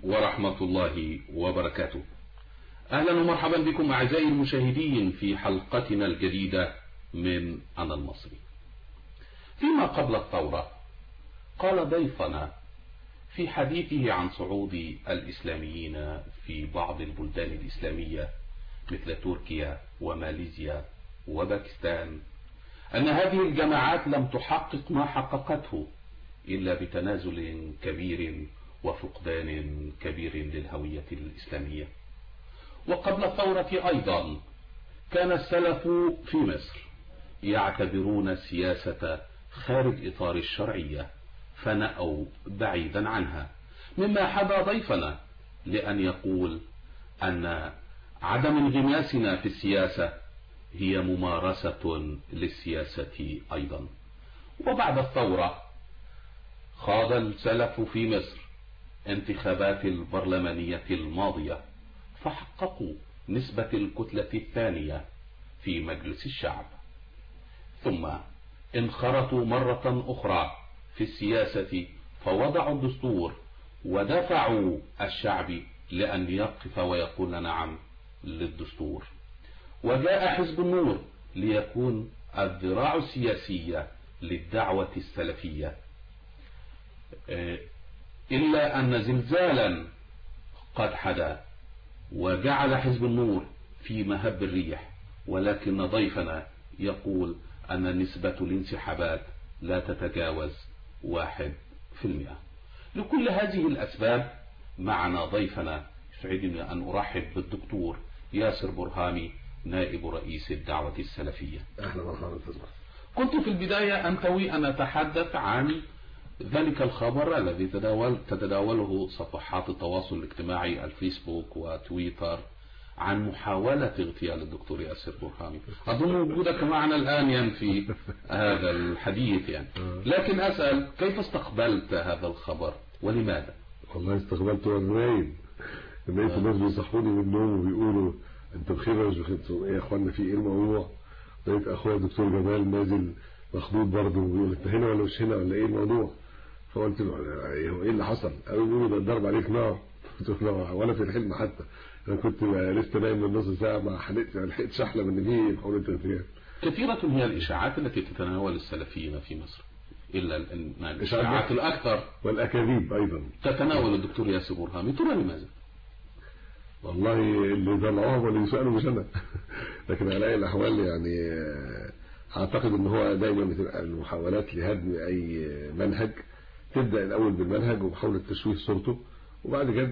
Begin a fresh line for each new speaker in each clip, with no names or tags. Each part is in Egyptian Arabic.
ورحمة الله وبركاته أهلا ومرحبا بكم أعزائي المشاهدين في حلقتنا الجديدة من أنا المصري فيما قبل الثورة قال ضيفنا في حديثه عن صعود الإسلاميين في بعض البلدان الإسلامية مثل تركيا وماليزيا وباكستان أن هذه الجماعات لم تحقق ما حققته إلا بتنازل كبير وفقدان كبير للهوية الإسلامية وقبل الثورة أيضا كان السلف في مصر يعتبرون السياسة خارج إطار الشرعية فنأوا بعيدا عنها مما حدا ضيفنا لأن يقول أن عدم انغماسنا في السياسة هي ممارسة للسياسة أيضا وبعد الثورة خاض السلف في مصر انتخابات البرلمانية الماضية فحققوا نسبة الكتلة الثانية في مجلس الشعب ثم انخرطوا مرة أخرى في السياسة فوضعوا الدستور ودفعوا الشعب لأن يقف ويقول نعم للدستور وجاء حزب النور ليكون الذراع السياسية للدعوة السلفية إلا أن زلزالا قد حدا وجعل حزب النور في مهب الريح ولكن ضيفنا يقول أن نسبة الانسحابات لا تتجاوز واحد في المئة لكل هذه الأسباب معنا ضيفنا يسعدني أن أرحب بالدكتور ياسر برهامي نائب رئيس الدعوة السلفية
أهلا وسهلا
كنت في البداية أنتوي أن أتحدث عن ذلك الخبر الذي تداول تتداوله صفحات التواصل الاجتماعي الفيسبوك وتويتر عن محاولة اغتيال الدكتور ياسر برهامي أظن وجودك معنا الآن ينفي هذا الحديث يعني لكن أسأل كيف استقبلت هذا الخبر ولماذا
والله استقبلته وانا نايم لقيت الناس بيصحوني من النوم وبيقولوا انت بخير ولا مش بخير ايه يا اخوانا في ايه الموضوع لقيت اخويا الدكتور جمال نازل مخضوض برضه وبيقول انت هنا ولا مش هنا ولا ايه الموضوع فقلت له ايه اللي حصل قالوا بيقولوا ده ضرب عليك نار قلت له ولا في الحلم حتى انا كنت لسه نايم من نص ساعه ما حلقت ما لحقتش احلم ان في محاوله اغتيال
كثيرة هي الإشاعات التي تتناول السلفيين في مصر إلا أن الإشاعات الأكثر
والاكاذيب ايضا
تتناول الدكتور ياسر برهامي ترى لماذا؟
والله اللي طلعوهم واللي يسألوا مش انا لكن على اي الاحوال يعني اعتقد ان هو دايما بتبقى المحاولات لهدم اي منهج تبدا الاول بالمنهج ومحاوله تشويه صورته وبعد كده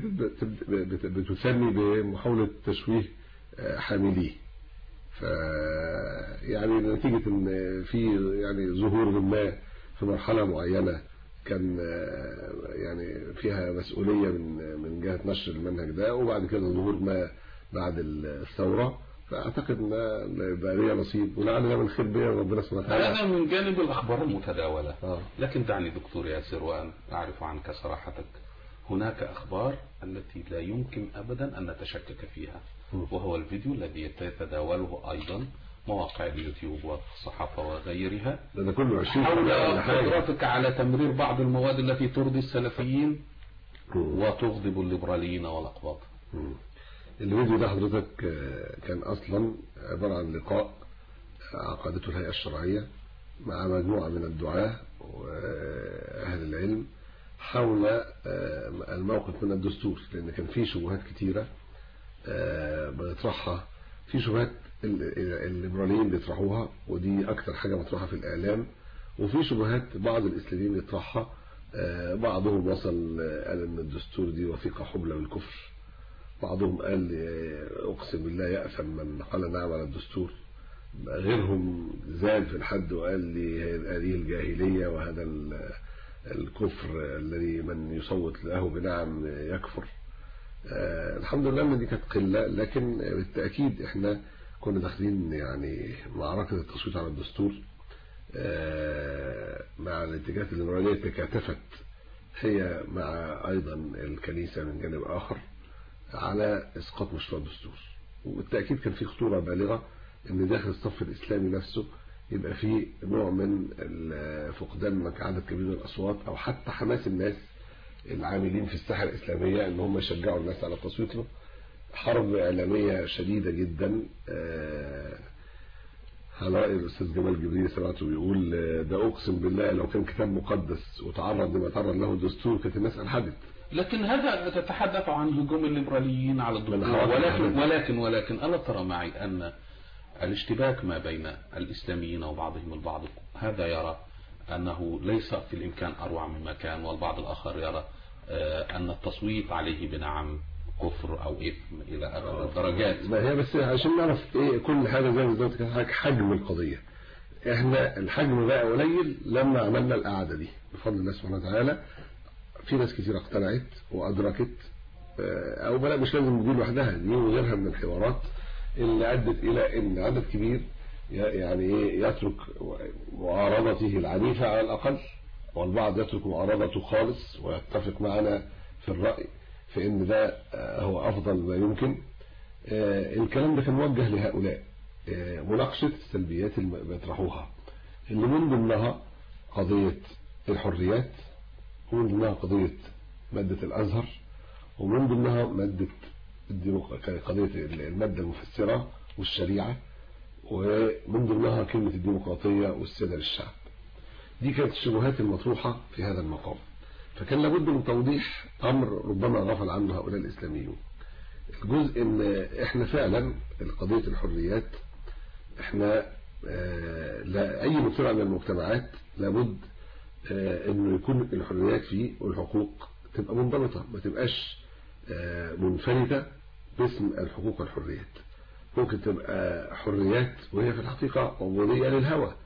بتثني بمحاوله تشويه حامليه ف يعني نتيجه ان في يعني ظهور ما في مرحله معينه كان يعني فيها مسؤوليه من من جهه نشر المنهج ده وبعد كده ظهور ما بعد الثوره فاعتقد ان يبقى ليا نصيب ولعل ده من خير بيا ربنا سبحانه وتعالى
هذا من جانب الاخبار المتداوله آه. لكن دعني دكتور ياسر وان اعرف عنك صراحتك هناك اخبار التي لا يمكن ابدا ان نتشكك فيها وهو الفيديو الذي يتداوله ايضا مواقع اليوتيوب والصحافه وغيرها
ده كله 20
حول قدرتك على تمرير بعض المواد التي ترضي السلفيين وتغضب الليبراليين والاقباط
الفيديو ده حضرتك كان اصلا عباره عن لقاء عقدته الهيئه الشرعيه مع مجموعه من الدعاه واهل العلم حول الموقف من الدستور لان كان في شبهات كتيره بنطرحها في شبهات الليبراليين بيطرحوها ودي اكتر حاجه مطروحه في الاعلام وفي شبهات بعض الاسلاميين بيطرحها بعضهم وصل قال ان الدستور دي وثيقه حبلى بالكفر بعضهم قال اقسم بالله يأثم من قال نعم على الدستور غيرهم زاد في الحد وقال لي هذه الجاهليه وهذا الكفر الذي من يصوت له بنعم يكفر آه الحمد لله ان دي كانت قله لكن بالتاكيد احنا كنا داخلين يعني معركه التصويت على الدستور آه مع الاتجاهات الليبراليه تكاتفت هي مع ايضا الكنيسه من جانب اخر على اسقاط مشروع الدستور وبالتاكيد كان في خطوره بالغه ان داخل الصف الاسلامي نفسه يبقى في نوع من فقدان مكانة كبير من الاصوات او حتى حماس الناس العاملين في الساحة الإسلامية ان هم يشجعوا الناس على التصويت له حرب إعلامية شديدة جدا آه، على رأي الأستاذ جمال جبريل سمعته بيقول آه، ده أقسم بالله لو كان كتاب مقدس وتعرض لما تعرض له الدستور كانت الناس ألحدت
لكن هذا تتحدث عن هجوم الليبراليين على الدكتور
من حوالي
ولكن
الحدث.
ولكن ولكن ألا ترى معي أن الاشتباك ما بين الإسلاميين وبعضهم البعض هذا يرى أنه ليس في الإمكان أروع مما كان والبعض الآخر يرى آه، أن التصويت عليه بنعم كفر أو إثم إلى آخر الدرجات
ما هي بس عشان نعرف ايه كل حاجة زي ما قلت لك حجم القضية احنا الحجم بقى قليل لما عملنا القعدة دي بفضل الله سبحانه وتعالى في ناس كتير اقتنعت وادركت آه، او بلا مش لازم دي لوحدها دي وغيرها من الحوارات اللي ادت الى ان عدد كبير ي- يعني ايه يترك معارضته العنيفة على الاقل والبعض يترك معارضته خالص ويتفق معنا في الرأي في ان ده آه، هو افضل ما يمكن آه، الكلام ده كان موجه لهؤلاء آه، مناقشة السلبيات اللي بيطرحوها اللي من ضمنها قضية الحريات ومن ضمنها قضية مادة الأزهر ومن ضمنها مادة الديمق- قضية المادة المفسرة والشريعة ومن ضمنها كلمة الديمقراطية والسيادة للشعب دي كانت الشبهات المطروحة في هذا المقام فكان لابد من توضيح أمر ربما غفل عنه هؤلاء الإسلاميون الجزء ان احنا فعلا قضية الحريات احنا آه، لا اي مجتمع من المجتمعات لابد آه، انه يكون الحريات فيه والحقوق تبقى منضبطة ما تبقاش آه، منفردة باسم الحقوق والحريات ممكن تبقى حريات وهي في الحقيقة عبودية للهوى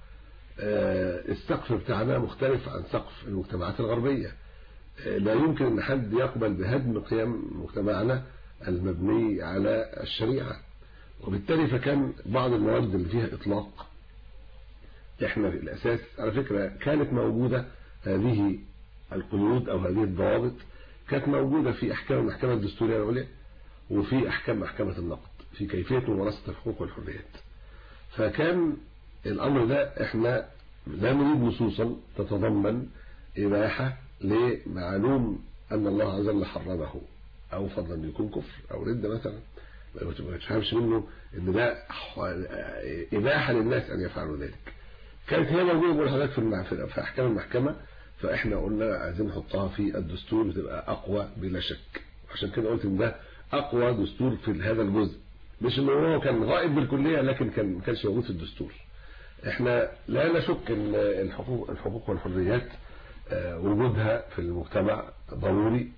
آه، السقف بتاعنا مختلف عن سقف المجتمعات الغربية آه، لا يمكن ان حد يقبل بهدم قيم مجتمعنا المبني على الشريعة وبالتالي فكان بعض المواد اللي فيها اطلاق احنا في الاساس على فكرة كانت موجودة هذه القيود او هذه الضوابط كانت موجودة في احكام المحكمة الدستورية العليا وفي احكام محكمة النقد في كيفية ممارسة الحقوق والحريات فكان الامر ده احنا لا نريد نصوصا تتضمن اباحة لمعلوم ان الله عز وجل حرمه او فضلا أن يكون كفر او ردة مثلا ما تفهمش منه ان ده اباحة للناس ان يفعلوا ذلك كانت هي موجودة بقول حضرتك في المع- في في احكام المحكمة فاحنا قلنا عايزين نحطها في الدستور وتبقى اقوى بلا شك عشان كده قلت ان ده اقوى دستور في هذا الجزء مش ان هو كان غائب بالكلية لكن كان ما كانش موجود في الدستور احنا لا نشك ان الحقوق الحقوق والحريات آه، وجودها في المجتمع ضروري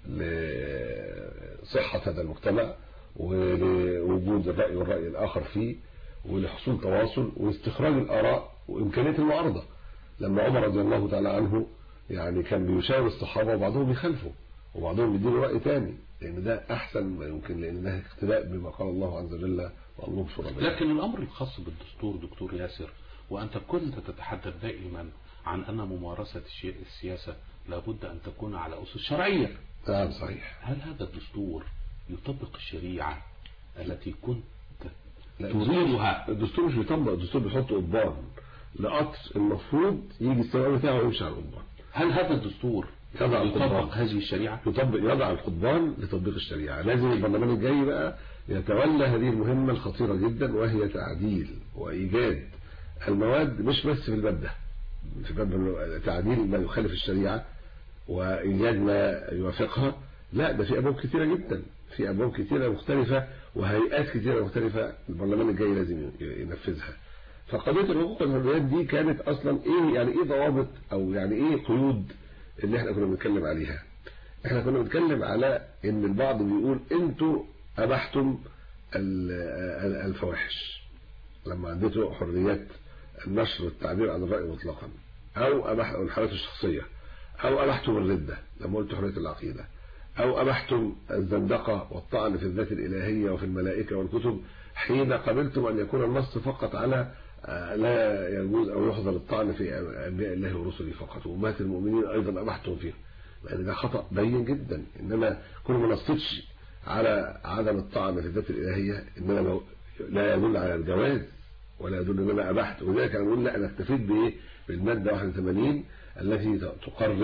لصحة هذا المجتمع ولوجود الرأي والرأي الآخر فيه ولحصول تواصل واستخراج الآراء وإمكانية المعارضة لما عمر رضي الله تعالى عنه يعني كان بيشاور الصحابة وبعضهم يخالفوا وبعضهم بيديله رأي تاني لأن ده أحسن ما يمكن لأن ده اقتداء بما قال الله عز وجل والله شرع
لكن الأمر الخاص بالدستور دكتور ياسر وأنت كنت تتحدث دائما عن أن ممارسة الشي- السياسة لابد أن تكون على أسس شرعية
نعم صحيح
هل هذا الدستور يطبق الشريعة التي كنت
لا،
تريدها
الدستور مش بيطبق الدستور بيحط قضبان لقطر المفروض يجي السواق بتاعه ويمشي على القضبان
هل هذا الدستور
يضع
يطبق
القضبان
هذه الشريعة
يطبق يضع القضبان لتطبيق الشريعة لازم البرلمان الجاي بقى يتولى هذه المهمة الخطيرة جدا وهي تعديل وإيجاد المواد مش بس في الباب ده في باب تعديل ما يخالف الشريعة وإيجاد ما يوافقها لا ده في أبواب كثيرة جدا في أبواب كثيرة مختلفة وهيئات كثيرة مختلفة البرلمان الجاي لازم ينفذها فقضية الحقوق والحريات دي كانت أصلا إيه يعني إيه ضوابط أو يعني إيه قيود اللي إحنا كنا بنتكلم عليها إحنا كنا بنتكلم على إن البعض بيقول أنتوا أبحتم ال- ال- الفواحش لما اديتوا حريات النشر والتعبير عن الرأي مطلقا أو أبحتم الحريات الشخصية أو أبحتم الردة لما قلت حرية العقيدة أو أبحتم الزندقة والطعن في الذات الإلهية وفي الملائكة والكتب حين قبلتم أن يكون النص فقط على آه، لا يجوز أو يحظر الطعن في أنبياء الله ورسله فقط وأمهات المؤمنين أيضا أبحتم فيه لأن ده خطأ بين جدا إنما كل ما نصتش على عدم الطعن في الذات الإلهية إنما لو- لا يدل على الجواز ولا يدل ان انا ابحت ولذلك انا بقول لا انا اكتفيت بايه بالماده 81 التي تقرر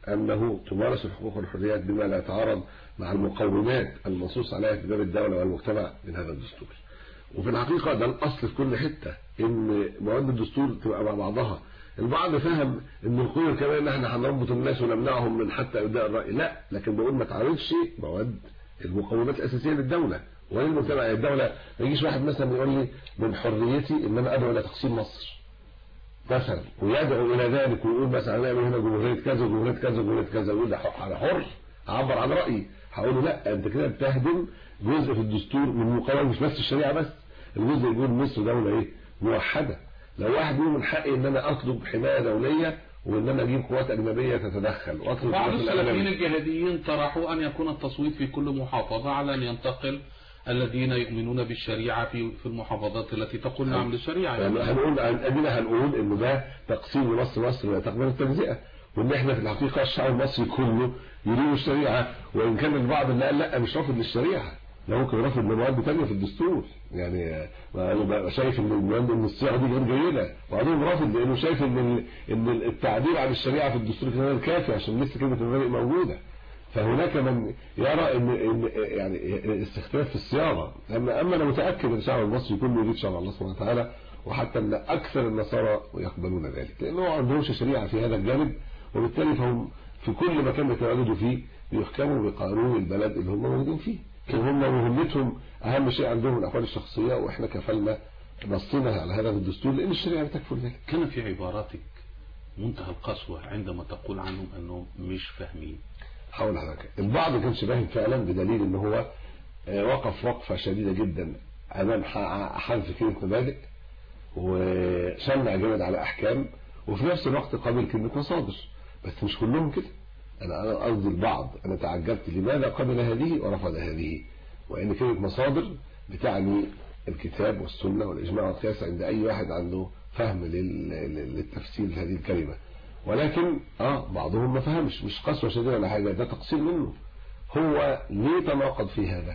أنه تمارس الحقوق والحريات بما لا يتعارض مع المقومات المنصوص عليها في باب الدولة والمجتمع من هذا الدستور وفي الحقيقة ده الأصل في كل حتة إن مواد الدستور تبقى مع بعضها البعض فهم ان القوة كمان ان احنا هنربط الناس ونمنعهم من حتى ابداء الرأي لا لكن بقول ما تعرضش مواد المقومات الاساسية للدولة وين المجتمع الدولة ما يجيش واحد مثلا يقول لي من حريتي ان انا ادعو الى تقسيم مصر مثلا ويدعو الى ذلك ويقول مثلا هنعمل هنا جمهورية كذا وجمهورية كذا وجمهورية كذا ويقول ده انا حر اعبر عن رأيي هقول له لا انت كده بتهدم جزء في الدستور من مقاومة مش بس الشريعة بس الجزء يقول مصر دولة ايه موحدة لو واحد يقول من حقي ان انا اطلب حماية دولية وان انا اجيب قوات اجنبية تتدخل واطلب
بعض
قوات
السلفيين
الأجنبية.
الجهاديين طرحوا أن يكون التصويت في كل محافظة على أن ينتقل الذين يؤمنون بالشريعة في في المحافظات التي تقول نعم للشريعة
يعني هنقول ادينا هنقول ان ده تقسيم مصر مصر لا تقبل التجزئه وان احنا في الحقيقه الشعب المصري كله يريد الشريعه وان كان البعض اللي قال لا مش رافض للشريعه ده ممكن رافض لمواد ثانيه في الدستور يعني ما انا بقى شايف ان المواد ان الصيغه دي غير جيده وبعدين رافض لانه شايف ان ال- ان التعبير عن الشريعه في الدستور كمان كافي عشان لسه كلمه المبادئ موجوده فهناك من يرى ان ان يعني استخفاف في الصياغه اما اما انا متاكد ان الشعب المصري كله يريد شرع الله سبحانه وتعالى وحتى ان اكثر النصارى يقبلون ذلك لانه ما عندهمش شريعه في هذا الجانب وبالتالي فهم في كل مكان بيتواجدوا فيه بيحكموا بقانون البلد اللي هم موجودين فيه وهم مهمتهم اهم شيء عندهم الاحوال الشخصيه واحنا كفلنا نصنا على هذا في الدستور لان الشريعه بتكفل ذلك
كان في عباراتك منتهى القسوة عندما تقول عنهم أنهم مش فاهمين
حول حضرتك البعض ما كانش فاهم فعلا بدليل ان هو آه، وقف وقفة شديدة جدا امام ح- حذف كلمة مبادئ وشنع جامد على احكام وفي نفس الوقت قابل كلمة مصادر بس مش كلهم كده انا انا قصدي البعض انا تعجبت لماذا قبل هذه ورفض هذه وان كلمة مصادر بتعني الكتاب والسنة والاجماع والقياس عند اي واحد عنده فهم لل- لل- للتفسير لهذه الكلمة ولكن اه بعضهم ما فهمش مش قسوة شديدة ولا حاجة ده تقصير منه هو ليه تناقض في هذا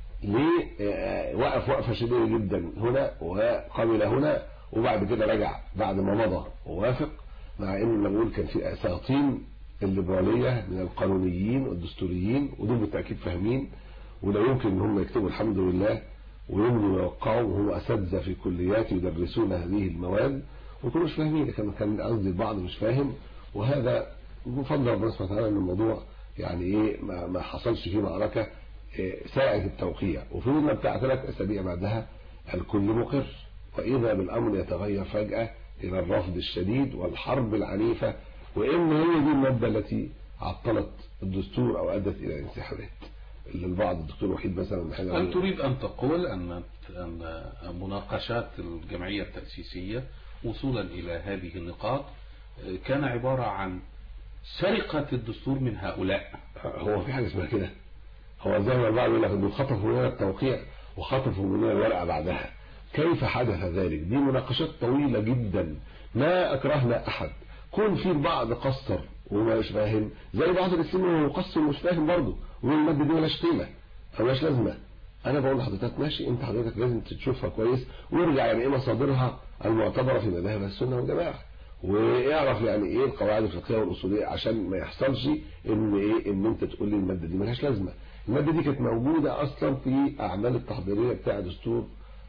ليه آه، وقف وقفة شديدة جدا هنا وقبل هنا وبعد كده رجع بعد ما مضى ووافق مع ان نقول كان في اساطين الليبرالية من القانونيين والدستوريين ودول بالتأكيد فاهمين ولا يمكن ان هم يكتبوا الحمد لله ويمضوا ويوقعوا وهم اساتذه في كليات يدرسون هذه المواد ويكونوا مش فاهمين كان كان قصدي البعض مش فاهم وهذا بفضل ربنا سبحانه وتعالى ان الموضوع يعني ايه ما, ما حصلش فيه معركه إيه ساعه التوقيع وفضلنا بتاع ثلاث اسابيع بعدها الكل مقر واذا بالامر يتغير فجاه الى الرفض الشديد والحرب العنيفه وان هي دي الماده التي عطلت الدستور او ادت الى انسحابات اللي البعض الدكتور وحيد مثلا حاجه
هل تريد أن تقول أن أن مناقشات الجمعية التأسيسية وصولا إلى هذه النقاط كان عبارة عن سرقة الدستور من هؤلاء
هو في حاجه اسمها كده هو زي ما البعض يقول لك انه خطفوا مننا التوقيع وخطفوا مننا الورقه بعدها كيف حدث ذلك دي مناقشات طويله جدا ما اكرهنا احد كون في البعض قصر وما مش فاهم زي بعض الاسلام هو مقصر ومش فاهم برضه ويقول الماده دي مالهاش قيمه او مالهاش لازمه انا بقول لحضرتك ماشي انت حضرتك لازم تشوفها كويس وارجع يعني ايه مصادرها المعتبره في مذاهب السنه والجماعه ويعرف يعني ايه القواعد الفقهيه والاصوليه عشان ما يحصلش ان ايه ان انت تقول لي الماده دي مالهاش لازمه الماده دي كانت موجوده اصلا في اعمال التحضيريه بتاع دستور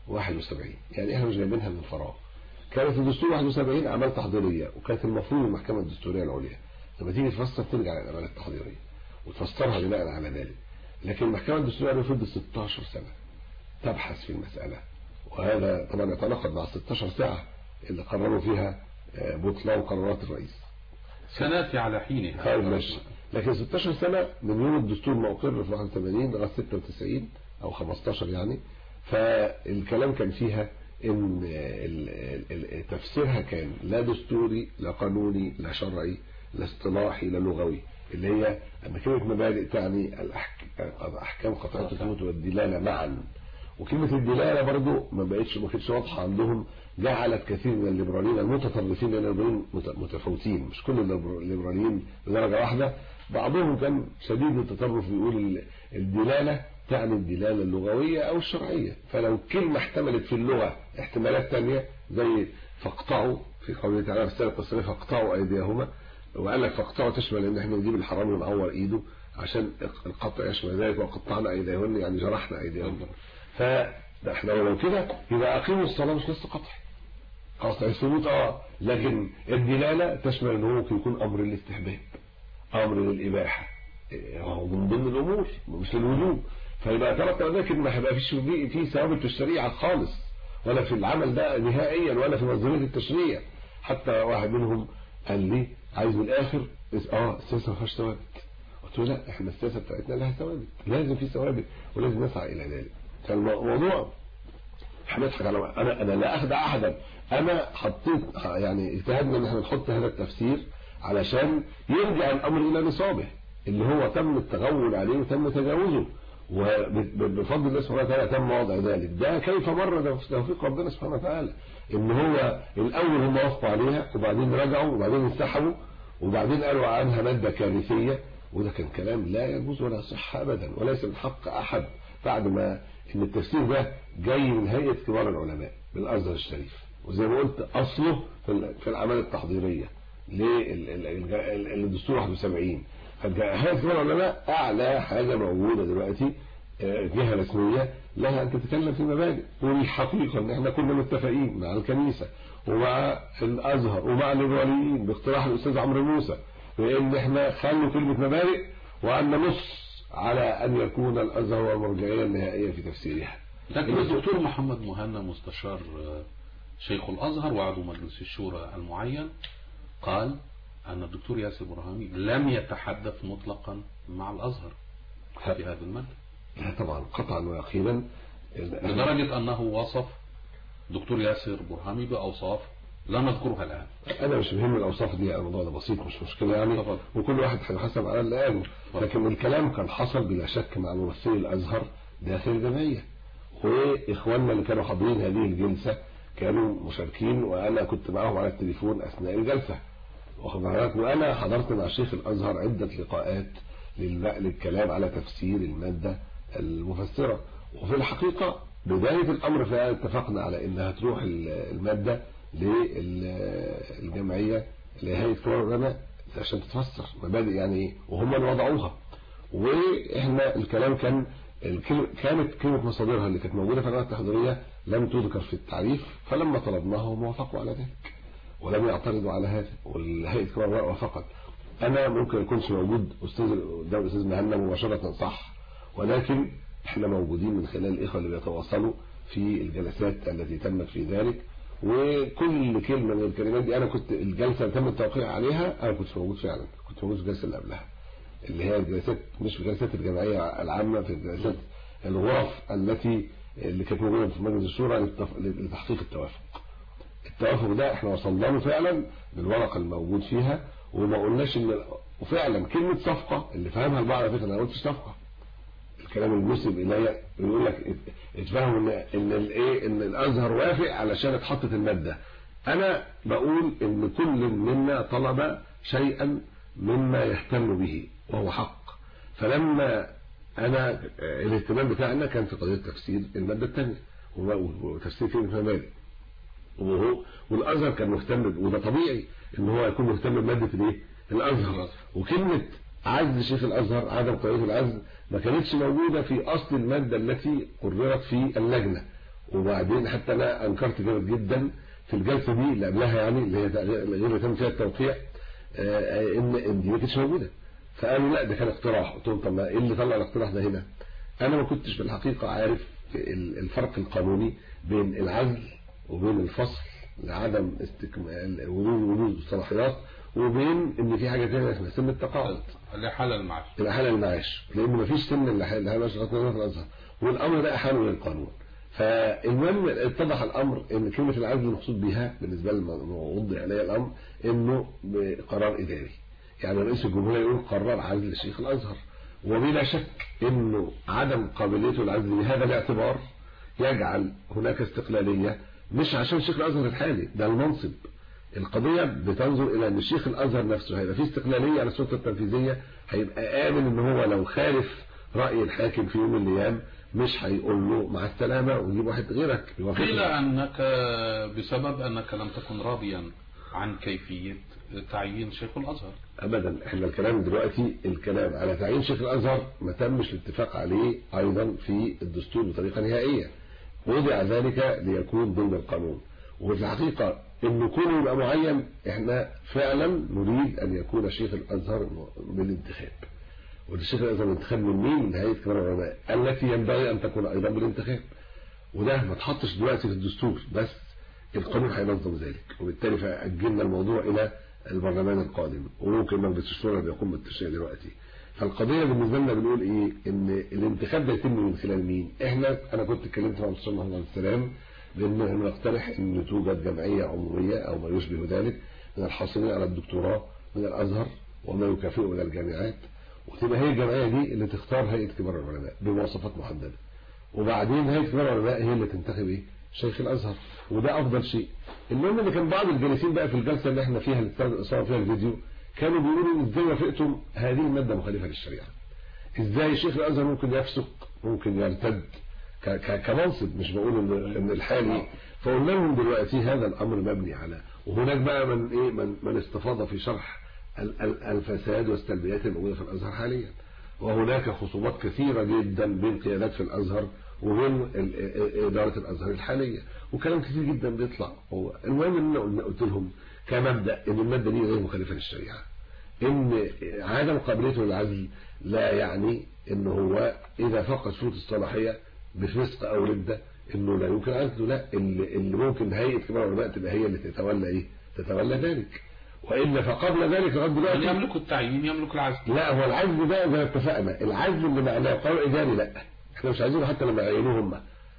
71 يعني احنا مش جايبينها من فراغ كانت في دستور 71 اعمال تحضيريه وكانت المفروض المحكمه الدستوريه العليا لما تيجي تفسر ترجع للاعمال التحضيريه وتفسرها بناء على ذلك لكن المحكمه الدستوريه المفروض 16 سنه تبحث في المساله وهذا طبعا يتناقض مع 16 ساعه اللي قرروا فيها آه، بطلان قرارات الرئيس
سناتي على حينها
طيب ماشي لكن 16 سنة من يوم الدستور ما أقر في 81 لغاية 96 أو 15 يعني فالكلام كان فيها إن ال- ال- ال- تفسيرها كان لا دستوري لا قانوني لا شرعي لا اصطلاحي لا لغوي اللي هي أن كلمة مبادئ تعني الأحك- الأحكام قطعية الثبوت والدلالة معا وكلمة الدلالة برضو ما بقتش ما كانتش واضحة عندهم جعلت كثير من الليبراليين المتطرفين لأن الليبراليين مت- متفاوتين مش كل الليبر- الليبراليين بدرجة واحدة بعضهم كان شديد التطرف يقول ال- الدلالة تعني الدلالة اللغوية أو الشرعية فلو كلمة احتملت في اللغة احتمالات تانية زي فاقطعوا في قوله تعالى في السنة القصرية فاقطعوا أيديهما وقال لك فاقطعوا تشمل ان احنا نجيب الحرامي ونعور ايده عشان القطع يشمل ذلك وقطعنا ايديهن يعني جرحنا ايديهن فاحنا لو كده يبقى اقيموا الصلاه مش بس قطع قطع الثبوت اه لكن الدلاله تشمل ان هو ممكن يكون امر للاستحباب امر للاباحه إيه، هو من ضمن الامور مش للوجوب فيبقى ترى ذلك ما هيبقى فيش في ثوابت في الشريعه خالص ولا في العمل ده نهائيا ولا في منظوميه التشريع حتى واحد منهم قال لي عايز من الاخر اه السياسه ما فيهاش ثوابت قلت له لا احنا السياسه بتاعتنا لها ثوابت لازم في ثوابت ولازم نسعى الى ذلك فالموضوع هنضحك على انا انا لا اخدع احدا انا حطيت يعني اجتهدنا ان احنا نحط هذا التفسير علشان يرجع الامر الى نصابه اللي هو تم التغول عليه وتم تجاوزه وبفضل الله سبحانه وتعالى تم وضع ذلك ده كيف مر ده توفيق ربنا سبحانه وتعالى ان هو الاول هم وافقوا عليها وبعدين رجعوا وبعدين انسحبوا وبعدين قالوا عنها ماده كارثيه وده كان كلام لا يجوز ولا صح ابدا وليس من حق احد بعد ما ان التفسير ده جاي من هيئه كبار العلماء بالازهر الشريف وزي ما قلت اصله في الاعمال التحضيريه للدستور 71 هيئه كبار العلماء اعلى حاجه موجوده دلوقتي آه، جهه رسميه لها ان تتكلم في مبادئ والحقيقه ان احنا كنا متفقين مع الكنيسه ومع الازهر ومع الليبراليين باقتراح الاستاذ عمرو موسى بان احنا خلوا كلمه مبادئ وان نص على ان يكون الازهر هو المرجعيه النهائيه في تفسيرها
لكن الدكتور محمد مهنا مستشار آه، شيخ الازهر وعضو مجلس الشورى المعين قال أن الدكتور ياسر برهامي لم يتحدث مطلقا مع الأزهر في هذا المادة
لا طبعا قطعا ويقينا
لدرجة أنه وصف دكتور ياسر برهامي بأوصاف لا نذكرها الآن
أنا مش مهم الأوصاف دي الموضوع ده بسيط مش مشكلة يعني طبعا. وكل واحد حسب على اللي قاله لكن الكلام كان حصل بلا شك مع ممثلي الأزهر داخل الجمعية وإخواننا اللي كانوا حاضرين هذه الجلسة كانوا مشاركين وأنا كنت معهم على التليفون أثناء الجلسة واخد بالك وانا حضرت مع شيخ الازهر عده لقاءات للكلام على تفسير الماده المفسره وفي الحقيقه بدايه الامر فعلا اتفقنا على انها تروح الماده للجمعيه لهيئه كبار العلماء عشان تتفسر مبادئ يعني ايه وهم اللي وضعوها واحنا الكلام كان كانت كلمه مصادرها اللي كانت موجوده في القناه التحضيريه لم تذكر في التعريف فلما طلبناها هم وافقوا على ذلك ولم يعترضوا على هذا والهيئه كبار العلماء وافقت انا ممكن يكونش موجود استاذ قدام الاستاذ مهنا مباشره صح ولكن احنا موجودين من خلال الاخوه اللي بيتواصلوا في الجلسات التي تمت في ذلك وكل كلمه من الكلمات دي انا كنت الجلسه اللي تم التوقيع عليها انا كنت موجود فعلا كنت موجود في الجلسه اللي قبلها اللي هي الجلسات مش في جلسات الجمعيه العامه في جلسات الغرف التي اللي كانت موجوده في مجلس الشورى لتحقيق التوافق التوافق ده احنا وصلنا له فعلا بالورقه الموجود فيها وما قلناش ان وفعلا كلمه صفقه اللي فهمها البعض على فكره انا ما قلتش صفقه الكلام المسلم الي بيقول لك اتفهموا ان ان الايه ان الازهر وافق علشان اتحطت الماده انا بقول ان كل منا طلب شيئا مما يهتم به وهو حق فلما انا الاهتمام بتاعنا كان في قضيه تفسير الماده الثانيه وتفسير كلمه مبادئ وهو والازهر كان مهتم وده طبيعي ان هو يكون مهتم بماده الايه الازهر وكلمه عزل شيخ الازهر عدم قضيه العزل ما كانتش موجوده في اصل الماده التي قررت في اللجنه وبعدين حتى انا انكرت جامد جدا في الجلسه دي اللي قبلها يعني اللي هي غير اللي تم فيها التوقيع آه، ان دي ما كانتش موجوده فقالوا لا ده كان اقتراح قلت لهم طب ما ايه اللي طلع الاقتراح ده هنا انا ما كنتش في الحقيقه عارف الفرق القانوني بين العزل وبين الفصل لعدم استكمال وجود الصلاحيات وبين ان في حاجه ثانيه اسمها سن التقاعد
الاحاله المعاش
الاحاله المعاش لان ما فيش سن الاحاله المعاش لغايه في الازهر والامر ده احاله للقانون فالمهم اتضح الامر ان كلمه العزل المقصود بها بالنسبه لما وضح عليها الامر انه بقرار اداري يعني رئيس الجمهوريه يقول قرر عزل شيخ الازهر وبلا شك انه عدم قابليته العزل بهذا الاعتبار يجعل هناك استقلاليه مش عشان شيخ الازهر الحالي ده المنصب القضية بتنظر الى ان الشيخ الازهر نفسه هيبقى فيه استقلالية على السلطة التنفيذية هيبقى امن ان هو لو خالف رأي الحاكم في يوم من الايام مش هيقول له مع السلامة ونجيب واحد غيرك
قيل انك بسبب انك لم تكن راضيا عن كيفية تعيين شيخ الأزهر
ابدا احنا الكلام دلوقتي الكلام على تعيين شيخ الازهر ما تمش الاتفاق عليه ايضا في الدستور بطريقه نهائيه وضع ذلك ليكون ضمن القانون وفي الحقيقه ان كونه يبقى معين احنا فعلا نريد ان يكون شيخ الازهر بالانتخاب والشيخ الازهر الانتخاب من مين؟ من هيئه كبار العلماء التي ينبغي ان تكون ايضا بالانتخاب وده ما تحطش دلوقتي في الدستور بس القانون هينظم ذلك وبالتالي فاجلنا الموضوع الى البرلمان القادم وممكن مجلس الشورى بيقوم بالتشريع دلوقتي فالقضيه بالنسبه لنا بنقول ايه ان الانتخاب ده يتم من خلال مين احنا انا كنت اتكلمت مع الاستاذ محمد عبد السلام بان نقترح ان توجد جمعيه عموميه او ما يشبه ذلك من الحاصلين على الدكتوراه من الازهر وما يكافئه من الجامعات وتبقى هي الجمعيه دي اللي تختار هيئه كبار العلماء بمواصفات محدده وبعدين هيئه كبار العلماء هي اللي تنتخب ايه شيخ الازهر وده افضل شيء المهم ان كان بعض الجالسين بقى في الجلسه اللي احنا فيها اللي صار فيها الفيديو كانوا بيقولوا ازاي وافقتم هذه الماده مخالفه للشريعه ازاي شيخ الازهر ممكن يفسق ممكن يرتد كمنصب مش بقول ان ان الحالي فقلنا لهم دلوقتي هذا الامر مبني على وهناك بقى من ايه من, من استفاض في شرح الفساد والسلبيات الموجوده في الازهر حاليا وهناك خصومات كثيره جدا بين قيادات في الازهر وبين اداره الازهر الحاليه وكلام كثير جدا بيطلع هو المهم ان قلت لهم كمبدا ان الماده دي غير مخالفه للشريعه ان عدم قابليته للعزل لا يعني ان هو اذا فقد شروط الصلاحيه بفسق او رده انه لا يمكن عزله لا اللي, اللي ممكن هيئه كبار العلماء تبقى هي اللي تتولى ايه تتولى ذلك والا فقبل ذلك لغايه دلوقتي
يملك التعيين يملك العزل
لا هو العزل ده زي ما اتفقنا العزل اللي معناه قانون اداري لا احنا مش عايزينه حتى لما يعينوه هم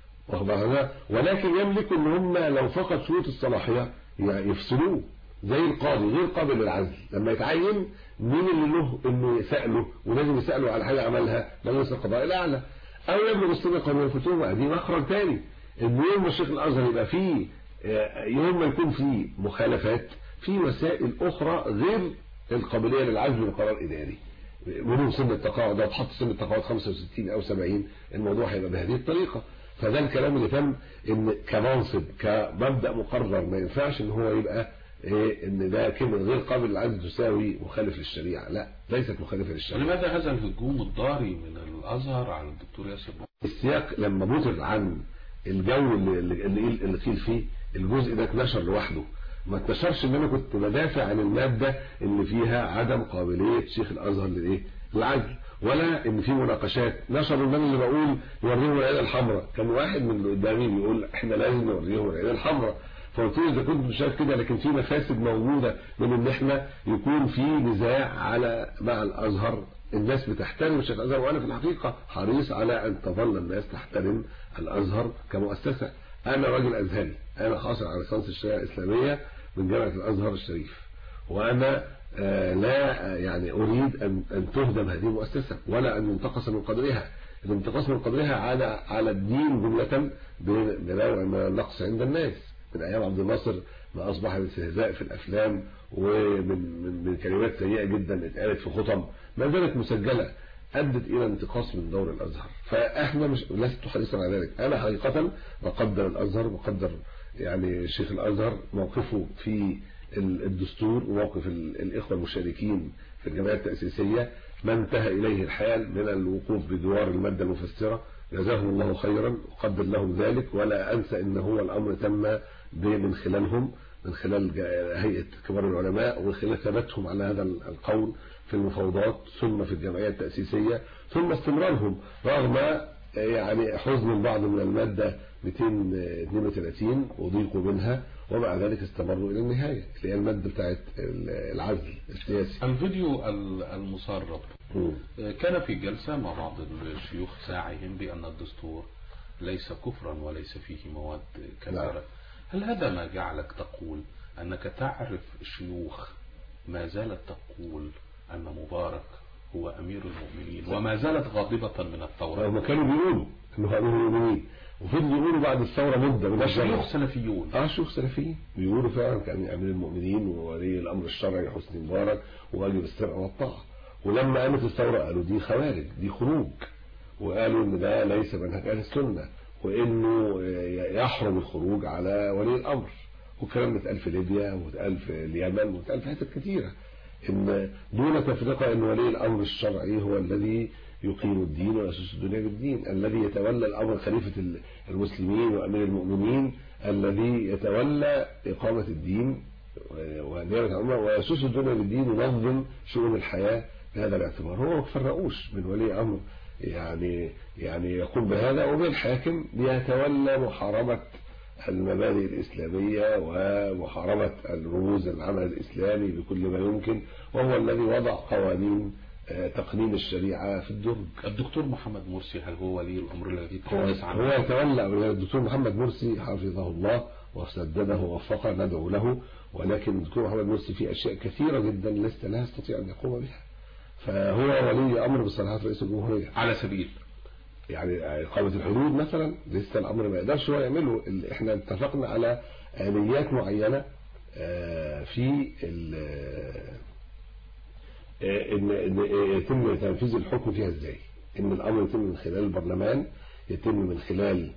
ولكن يملكوا ان هم لو فقد شروط الصلاحيه يعني يفصلوه زي القاضي غير قابل للعزل لما يتعين مين اللي له انه يساله ولازم يساله على حاجه عملها مجلس القضاء الاعلى او يبلغ السنه قانون الفتوى دي مخرج تاني ان يوم ما الشيخ الازهر يبقى فيه يوم ما يكون فيه مخالفات في وسائل اخرى غير القابليه للعزل بقرار اداري منهم سن التقاعد لو تحط سن التقاعد 65 او 70 الموضوع هيبقى بهذه الطريقه فده الكلام اللي تم ان كمنصب كمبدا مقرر ما ينفعش ان هو يبقى إيه ان ده كلمه غير قابل للعزل تساوي مخالف للشريعه لا ليست مخالفه للشريعه
لماذا هذا الهجوم الضاري من الازهر على الدكتور ياسر
السياق لما بطل عن الجو اللي اللي, اللي قيل فيه الجزء ده اتنشر لوحده ما اتنشرش ان انا كنت بدافع عن الماده اللي فيها عدم قابليه شيخ الازهر للايه للعزل ولا ان في مناقشات نشروا ان انا اللي بقول يوريهم العيله الحمراء كان واحد من اللي قدامي بيقول احنا لازم نوريهم العيله الحمراء فقلت له اذا كنت مش شايف كده لكن في مفاسد موجوده من ان احنا يكون في نزاع على مع الازهر الناس بتحترم الشيخ الازهر وانا في الحقيقه حريص على ان تظل الناس تحترم الازهر كمؤسسه انا راجل ازهري انا حاصل على ليسانس الشريعه الاسلاميه من جامعه الازهر الشريف وانا آه لا يعني اريد ان ان تهدم هذه المؤسسه ولا ان ينتقص من قدرها الانتقاص من قدرها على على الدين جمله بنوع من النقص عند الناس من ايام عبد الناصر ما اصبح الاستهزاء في الافلام ومن من, من كلمات سيئه جدا اتقالت في خطب ما زالت مسجله ادت الى انتقاص من دور الازهر فاحنا مش لست حريصا على ذلك انا حقيقه بقدر الازهر بقدر يعني شيخ الازهر موقفه في الدستور وموقف الاخوه المشاركين في الجمعيه التاسيسيه ما انتهى اليه الحال من الوقوف بجوار الماده المفسره جزاهم الله خيرا وقدر لهم ذلك ولا انسى ان هو الامر تم من خلالهم من خلال هيئه كبار العلماء ومن خلال ثباتهم على هذا القول في المفاوضات ثم في الجمعيه التاسيسيه ثم استمرارهم رغم يعني حزن البعض من الماده 232 وضيقوا منها ومع ذلك استمروا الى النهايه اللي هي الماده بتاعت العزل السياسي
الفيديو المسرب كان في جلسه مع بعض الشيوخ ساعهم بان الدستور ليس كفرا وليس فيه مواد كبيره هل هذا ما جعلك تقول انك تعرف شيوخ ما زالت تقول ان مبارك هو امير المؤمنين وما زالت غاضبه من الثوره
هم كانوا بيقولوا انه امير المؤمنين وفضلوا يقولوا بعد الثوره مده من
شيوخ سلفيون
اه شيوخ سلفيين بيقولوا فعلا كان امير المؤمنين وولي الامر الشرعي حسني مبارك وواجب السرقه والطاعه ولما قامت الثوره قالوا دي خوارج دي خروج وقالوا ان ده ليس منهج اهل السنه وانه يحرم الخروج على ولي الامر والكلام ده اتقال في ليبيا واتقال في اليمن واتقال في حتت كثيره ان دون تفرقه ان ولي الامر الشرعي هو الذي يقيم الدين ويسوس الدنيا بالدين الذي يتولى الامر خليفه المسلمين وامير المؤمنين الذي يتولى اقامه الدين ونيابه الامه ويسوس الدنيا بالدين وينظم شؤون الحياه بهذا الاعتبار هو ما فرقوش من ولي امر يعني يعني يقوم بهذا وبين حاكم يتولى محاربه المبادئ الإسلامية ومحاربة الرموز العمل الإسلامي بكل ما يمكن وهو الذي وضع قوانين تقنين الشريعة في الدرج
الدكتور محمد مرسي هل هو ولي الأمر الذي
هو,
تحدث عنه؟
هو يتولى الدكتور محمد مرسي حفظه الله وسدده ووفقه ندعو له ولكن الدكتور محمد مرسي في أشياء كثيرة جدا لست لا يستطيع أن يقوم بها فهو ولي أمر بصلاحات رئيس الجمهورية
على سبيل
يعني إقامة الحدود مثلا لسه الأمر ما يقدرش هو يعمله ال- احنا اتفقنا على آليات معينة آه، في ال- آه، ان ان يتم تنفيذ الحكم فيها ازاي ان الامر يتم من خلال البرلمان يتم من خلال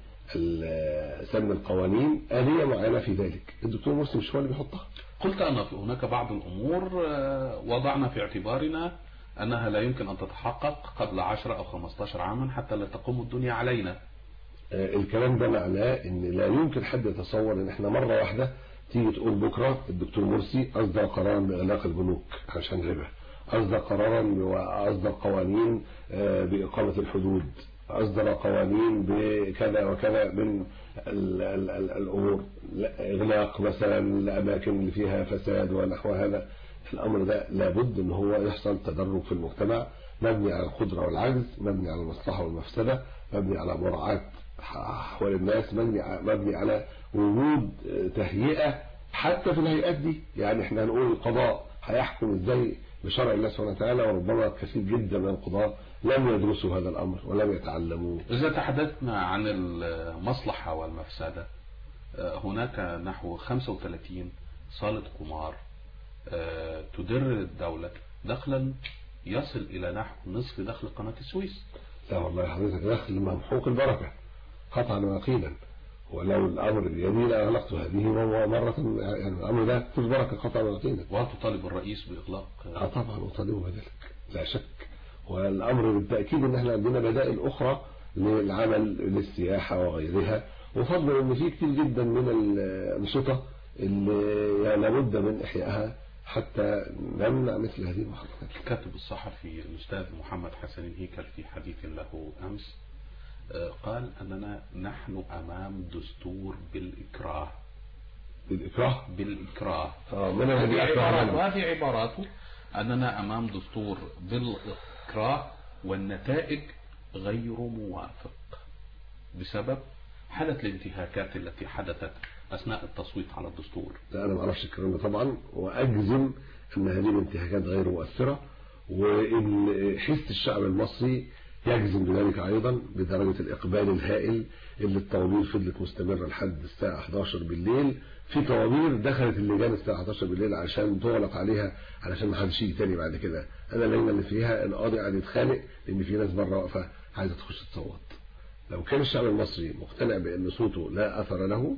ال- سن القوانين آلية معينة في ذلك الدكتور مرسي مش هو اللي بيحطها
قلت أن هناك بعض الأمور آه، وضعنا في اعتبارنا أنها لا يمكن أن تتحقق قبل 10 أو 15 عاما حتى لا تقوم الدنيا علينا
آه، الكلام ده معناه ان لا يمكن حد يتصور ان احنا مرة واحدة تيجي تقول بكرة الدكتور مرسي اصدر قرارا باغلاق البنوك عشان ربا اصدر قرارا واصدر قوانين آه، باقامة الحدود اصدر قوانين بكذا وكذا من ال ال ال الامور لا- اغلاق مثلا الاماكن اللي فيها فساد ونحو هذا الامر ده لابد ان هو يحصل تدرج في المجتمع مبني على القدرة والعجز مبني على المصلحة والمفسدة مبني على مراعاة أحوال الناس مبني ع- مبني على وجود آه، تهيئة حتى في الهيئات دي يعني احنا هنقول القضاء هيحكم ازاي بشرع الله سبحانه وتعالى وربما كثير جدا من القضاة لم يدرسوا هذا الامر ولم يتعلموه
إذا تحدثنا عن المصلحة والمفسدة آه، هناك نحو 35 صالة قمار آه، تدر الدولة دخلا يصل إلى نحو نصف دخل قناة السويس
لا والله حضرتك دخل ممحوق البركة قطعا ويقينا ولو الامر بيدي لاغلقت هذه مرة يعني الامر ده في البركة قطعا ويقينا
وهل تطالب الرئيس بإغلاق
اه طبعا اطالبه بذلك لا شك والامر بالتاكيد ان احنا عندنا بدائل اخرى للعمل للسياحه وغيرها وفضلا ان في كتير جدا من الانشطه اللي يعني لابد من احيائها حتى نمنع مثل هذه المحركات
الكاتب الصحفي الأستاذ محمد حسن الهيكل في حديث له أمس آه، قال أننا نحن أمام دستور بالإكراه
بالاكراه
بالإكراه
اه من
هذه
الذي
عبارات
اكره منه؟
وهذه عباراته أننا أمام دستور بالإكراه والنتائج غير موافق بسبب حالة الانتهاكات التي حدثت أثناء التصويت على الدستور
لا انا ما اعرفش الكلام ده طبعا واجزم ان هذه الانتهاكات غير مؤثره وان حس الشعب المصري يجزم بذلك ايضا بدرجه الاقبال الهائل اللي الطوابير فضلت مستمره لحد الساعه 11 بالليل في طوابير دخلت اللجان الساعه 11 بالليل عشان تغلق عليها علشان ما حدش يجي تاني بعد كده انا اللجنه اللي فيها القاضي قاعد يتخانق لان في ناس بره واقفه عايزه تخش تصوت لو كان الشعب المصري مقتنع بان صوته لا اثر له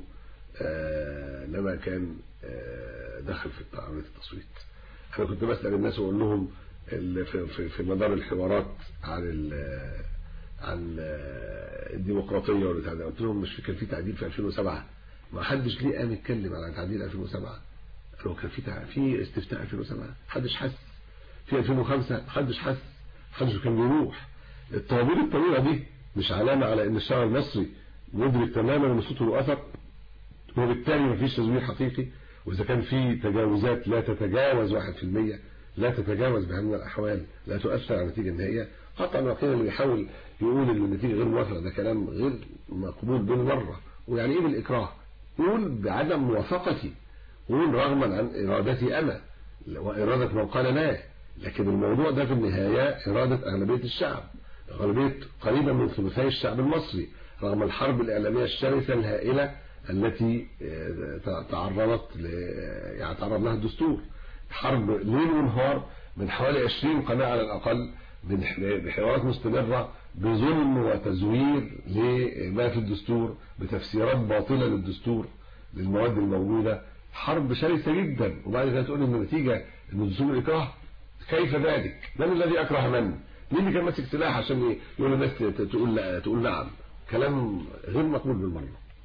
آه، لما كان آه، دخل في عمليه التصويت انا كنت بسال الناس واقول لهم ال- في- في في مدار الحوارات عن ال- عن آه، الديمقراطيه والبتاع ده قلت لهم مش في- كان في تعديل في 2007 ما حدش ليه قام يتكلم على تعديل 2007 قالوا كان في تع- في استفتاء 2007 محدش حس في 2005 محدش حس محدش كان بيروح الطوابير الطويله دي مش علامه على ان الشعب المصري مدرك تماما ان صوته له اثر وبالتالي مفيش تزوير حقيقي واذا كان في تجاوزات لا تتجاوز 1% لا تتجاوز بهذه الاحوال لا تؤثر على النتيجه النهائيه قطعا وقيلا اللي بيحاول يقول ان النتيجه غير موافقه ده كلام غير مقبول بالمره ويعني ايه بالاكراه؟ يقول بعدم موافقتي يقول رغما عن ارادتي انا واراده من قال لا لكن الموضوع ده في النهايه اراده اغلبيه الشعب غالبيه قريبا من ثلثي الشعب المصري رغم الحرب الاعلاميه الشرسه الهائله التي آه، تعرضت ل يعني تعرض لها الدستور حرب ليل ونهار من حوالي 20 قناه على الاقل من ح- بحوارات مستمره بظلم وتزوير لما في الدستور بتفسيرات باطله للدستور للمواد الموجودة حرب شرسة جدا وبعد كده تقول ان النتيجة ان دستور الاكراه كيف ذلك من الذي اكره من مين اللي كان ماسك سلاح عشان يقول الناس تقول لا تقول نعم كلام غير مقبول بالمره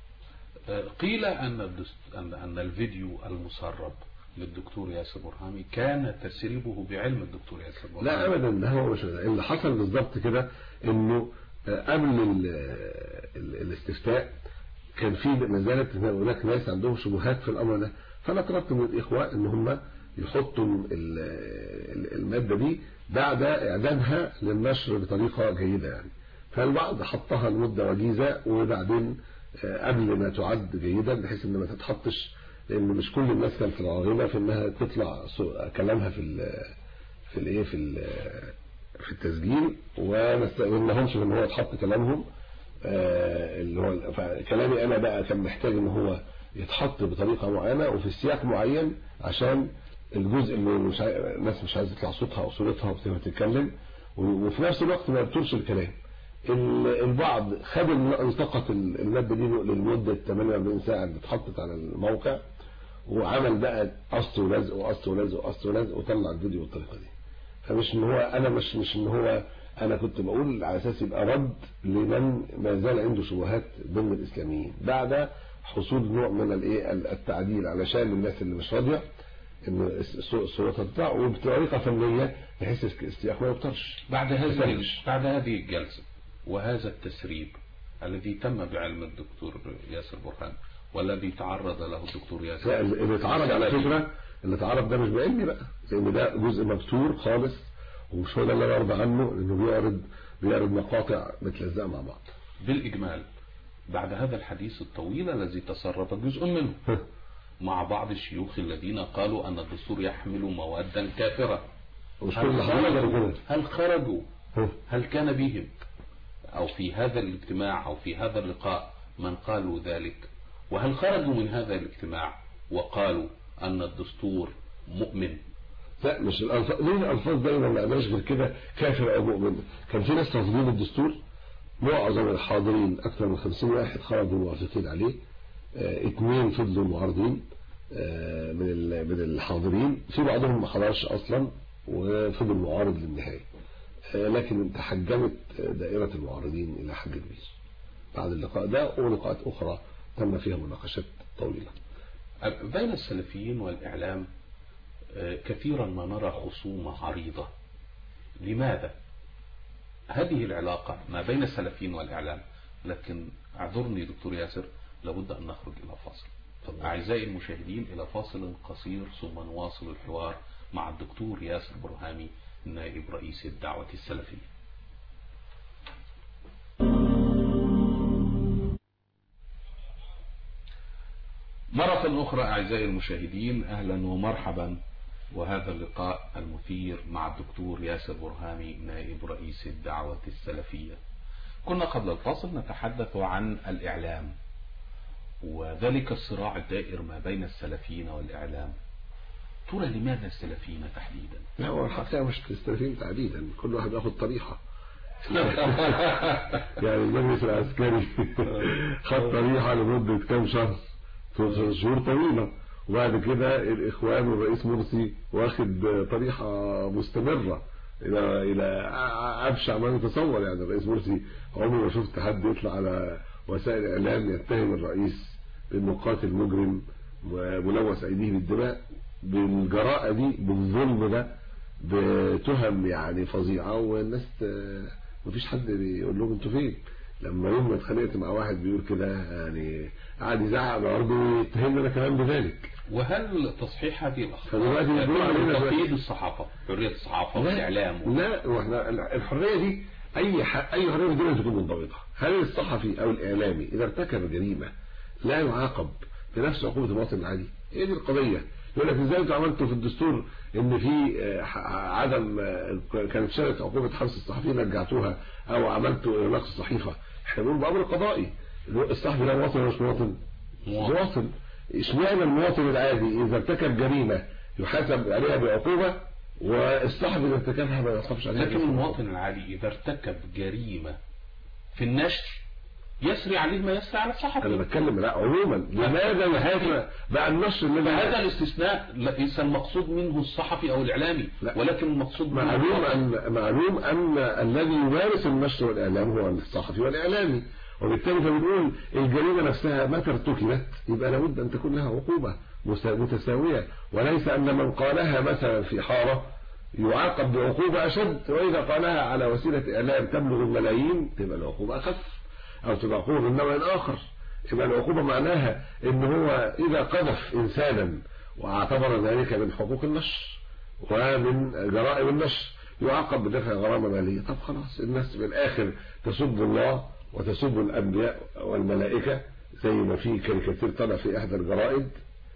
قيل ان ان ان الفيديو المسرب للدكتور ياسر برهامي كان تسريبه بعلم الدكتور ياسر برهامي
لا ابدا ده هو مش اللي حصل بالظبط كده انه قبل الاستفتاء كان في ما زالت هناك ناس عندهم شبهات في الامر ده فانا طلبت من الاخوه ان هم يحطوا الماده دي بعد اعدادها للنشر بطريقه جيده يعني فالبعض حطها لمده وجيزه وبعدين قبل ما تعد جيدا بحيث ان ما تتحطش لان مش كل الناس كانت راغبه في انها تطلع كلامها في ال في الايه في ال في التسجيل وما استغلهمش في ان هو يتحط كلامهم اللي هو كلامي انا بقى كان محتاج ان هو يتحط بطريقه معينه وفي سياق معين عشان الجزء اللي مش عاي... الناس مش عايزه تطلع صوتها او صورتها وبتبقى تتكلم وفي نفس الوقت ما بتقولش الكلام البعض خد التقط الماده دي للمده 48 ساعه اللي اتحطت على الموقع وعمل بقى قص ولزق وقص ولزق وقص ولزق وطلع الفيديو بالطريقه دي فمش ان هو انا مش مش ان هو انا كنت بقول على اساس يبقى رد لمن ما زال عنده شبهات ضمن الاسلاميين بعد حصول نوع من الايه التعديل علشان الناس اللي مش راضيه ان الصوره تطلع وبطريقه فنيه بحيث السياق ما يبطلش
بعد هذه بعد هذه الجلسه وهذا التسريب الذي تم بعلم الدكتور ياسر برهان والذي تعرض له الدكتور ياسر
لا اللي اتعرض على فكره اللي اتعرض ده مش بعلمي بقى لان ده جزء مبتور خالص ومش هو ده اللي انا ارضى عنه انه بيعرض بيعرض مقاطع متلزقه مع بعض
بالاجمال بعد هذا الحديث الطويل الذي تسرب جزء منه مع بعض الشيوخ الذين قالوا ان الدستور يحمل مواد كافره هل خرجوا هل خرجوا هل كان بهم او في هذا الاجتماع او في هذا اللقاء من قالوا ذلك وهل خرجوا من هذا الاجتماع وقالوا ان الدستور مؤمن
لا مش الالفاظ ليه الالفاظ دايما ما قالناش غير كده كافر او مؤمن كان في ناس رافضين الدستور معظم الحاضرين اكثر من 50 واحد خرجوا موافقين عليه اه اثنين فضلوا معارضين اه من من الحاضرين في بعضهم ما حضرش اصلا وفضل معارض للنهايه اه لكن تحجمت دائره المعارضين الى حد كبير بعد اللقاء ده ولقاءات اخرى تم فيها مناقشات طويله
بين السلفيين والاعلام كثيرا ما نرى خصومة عريضة لماذا هذه العلاقة ما بين السلفيين والإعلام لكن اعذرني دكتور ياسر لابد أن نخرج إلى فاصل أعزائي المشاهدين إلى فاصل قصير ثم نواصل الحوار مع الدكتور ياسر برهامي نائب رئيس الدعوة السلفية مرة أخرى أعزائي المشاهدين أهلا ومرحبا وهذا اللقاء المثير مع الدكتور ياسر برهامي نائب رئيس الدعوة السلفية كنا قبل الفاصل نتحدث عن الإعلام وذلك الصراع الدائر ما بين السلفيين والإعلام ترى لماذا السلفيين تحديدا
لا هو الحقيقة مش السلفيين تحديدا كل واحد ياخد طريقة يعني المجلس العسكري خد طريقة لمدة كام شهر شهور طويلة وبعد كده الإخوان والرئيس مرسي واخد طريقة مستمرة إلى إلى أبشع ما نتصور يعني الرئيس مرسي عمري ما شفت حد يطلع على وسائل الإعلام يتهم الرئيس بأنه قاتل مجرم وملوث أيديه بالدماء بالجراءة دي بالظلم ده بتهم يعني فظيعة والناس مفيش حد بيقول لهم انتوا فين لما يوم ما اتخانقت مع واحد بيقول كده يعني قاعد يزعق برضه يتهمني انا كمان بذلك
وهل تصحيح هذه الاخطاء
فدلوقتي بيقولوا علينا
تقييد الصحافه حريه الصحافه والاعلام
لا واحنا الحريه دي اي ح... اي حريه في الدنيا تكون منضبطه هل الصحفي او الاعلامي اذا ارتكب جريمه لا يعاقب بنفس عقوبه المواطن العادي هي دي القضيه يقول لك ازاي انتوا عملتوا في الدستور ان في عدم كانت شرط عقوبه حبس الصحفيين رجعتوها او عملتوا نقص الصحيفه احنا بنقول بامر قضائي الصحفي ده مواطن ولا مش مواطن؟ مواطن اشمعنى المواطن العادي اذا ارتكب جريمه يحاسب عليها بعقوبه والصحفي اذا ارتكبها ما يعاقبش عليها
لكن المواطن العادي اذا ارتكب جريمه في النشر يسري عليه ما يسري على
انا
الصحفي
بتكلم لا عموما لماذا هذا بقى النشر الذي
فهذا الاستثناء ليس المقصود منه الصحفي او الاعلامي
لا.
ولكن المقصود منه
معلوم
الخطأ.
ان معلوم ان الذي يمارس النشر والاعلام هو الصحفي والاعلامي وبالتالي فبنقول الجريمه نفسها متى ارتكبت يبقى لابد ان تكون لها عقوبه مس- متساويه وليس ان من قالها مثلا في حاره يعاقب بعقوبه اشد واذا قالها على وسيله اعلام تبلغ الملايين تبقى العقوبه اخف او تبقى عقوبه من نوع اخر يبقى العقوبه معناها ان هو اذا قذف انسانا واعتبر ذلك من حقوق النشر ومن جرائم النشر يعاقب بدفع غرامة مالية طب خلاص الناس بالاخر تسب الله وتسب الانبياء والملائكة زي ما في كاريكاتير طلع في احدى الجرائد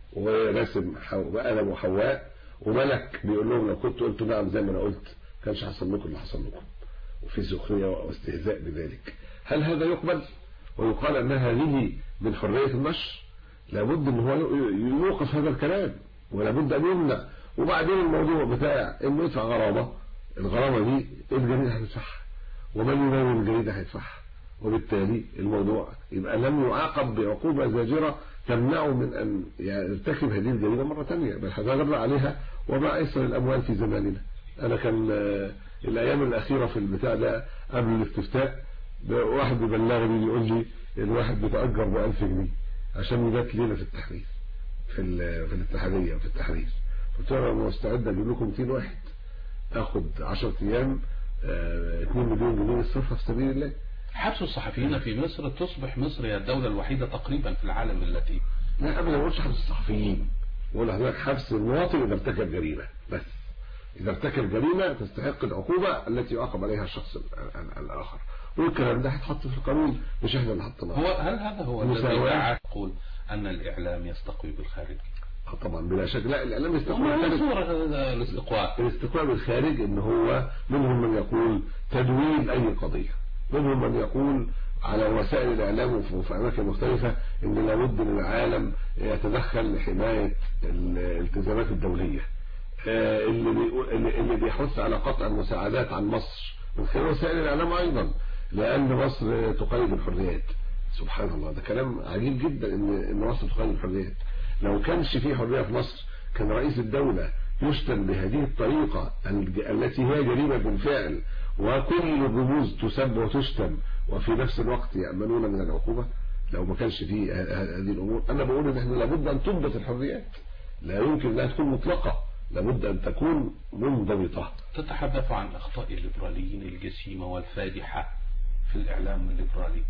ورسم حو- ادم وحواء وملك بيقول لهم لو كنت قلت نعم زي ما انا قلت كانش حصل لكم اللي حصل لكم وفي سخرية واستهزاء بذلك هل هذا يقبل ويقال ان هذه من حرية النشر لابد ان هو ي- يوقف هذا الكلام ولابد ان يمنع وبعدين الموضوع بتاع انه يدفع غرامة الغرامة دي الجريدة هتدفعها ومن يمول الجريدة هيدفعها وبالتالي الموضوع يبقى لم يعاقب بعقوبة زاجرة تمنعه من أن يرتكب هذه الجريمة مرة ثانية بل هتغرى عليها وما أيسر الأموال في زماننا أنا كان آه، الأيام الأخيرة في البتاع ده قبل الاستفتاء ده واحد بيبلغني يقول لي الواحد بيتأجر ب 1000 جنيه عشان يبات ليلة في التحرير في ال- في الاتحادية في التحرير قلت له أنا مستعد أجيب لكم 200 واحد آخد 10 أيام آه، 2 مليون جنيه الصرفة في سبيل الله
حبس الصحفيين في مصر تصبح مصر هي الدولة الوحيدة تقريبا في العالم التي
لا قبل ما اقولش حبس الصحفيين بقول لحضرتك حبس المواطن اذا ارتكب جريمه بس اذا ارتكب جريمه تستحق العقوبه التي يعاقب عليها الشخص ال- ال- الاخر والكلام ده هيتحط في القانون مش احنا اللي حطيناه
هو هل هذا هو الذي
مساواة.
دعا يقول أن الإعلام يستقوي بالخارج
آه طبعا بلا شك لا الاعلام يستقبل
وما هي
الخارج
صورة هذا الاستقواء
الاستقبال بالخارج ان هو منهم من يقول تدوين اي قضيه منهم من يقول على وسائل الاعلام وفي في اماكن مختلفه ان لابد ان العالم يتدخل لحمايه الالتزامات الدوليه آه، اللي بيقول اللي اللي بيحث على قطع المساعدات عن مصر من خلال وسائل الاعلام ايضا لان مصر تقيد الحريات سبحان الله ده كلام عجيب جدا ان ان مصر تقيد الحريات لو كانش في حريه في مصر كان رئيس الدوله يشتم بهذه الطريقه الج- التي هي جريمه بالفعل وكل الرموز تسب وتشتم وفي نفس الوقت يامنون من العقوبه لو ما كانش في ه- ه- هذه الامور انا بقول ان احنا لابد ان تضبط الحريات لا يمكن انها تكون مطلقه لابد ان تكون منضبطه
تتحدث عن أخطاء الليبراليين الجسيمة والفادحة في الإعلام الليبرالي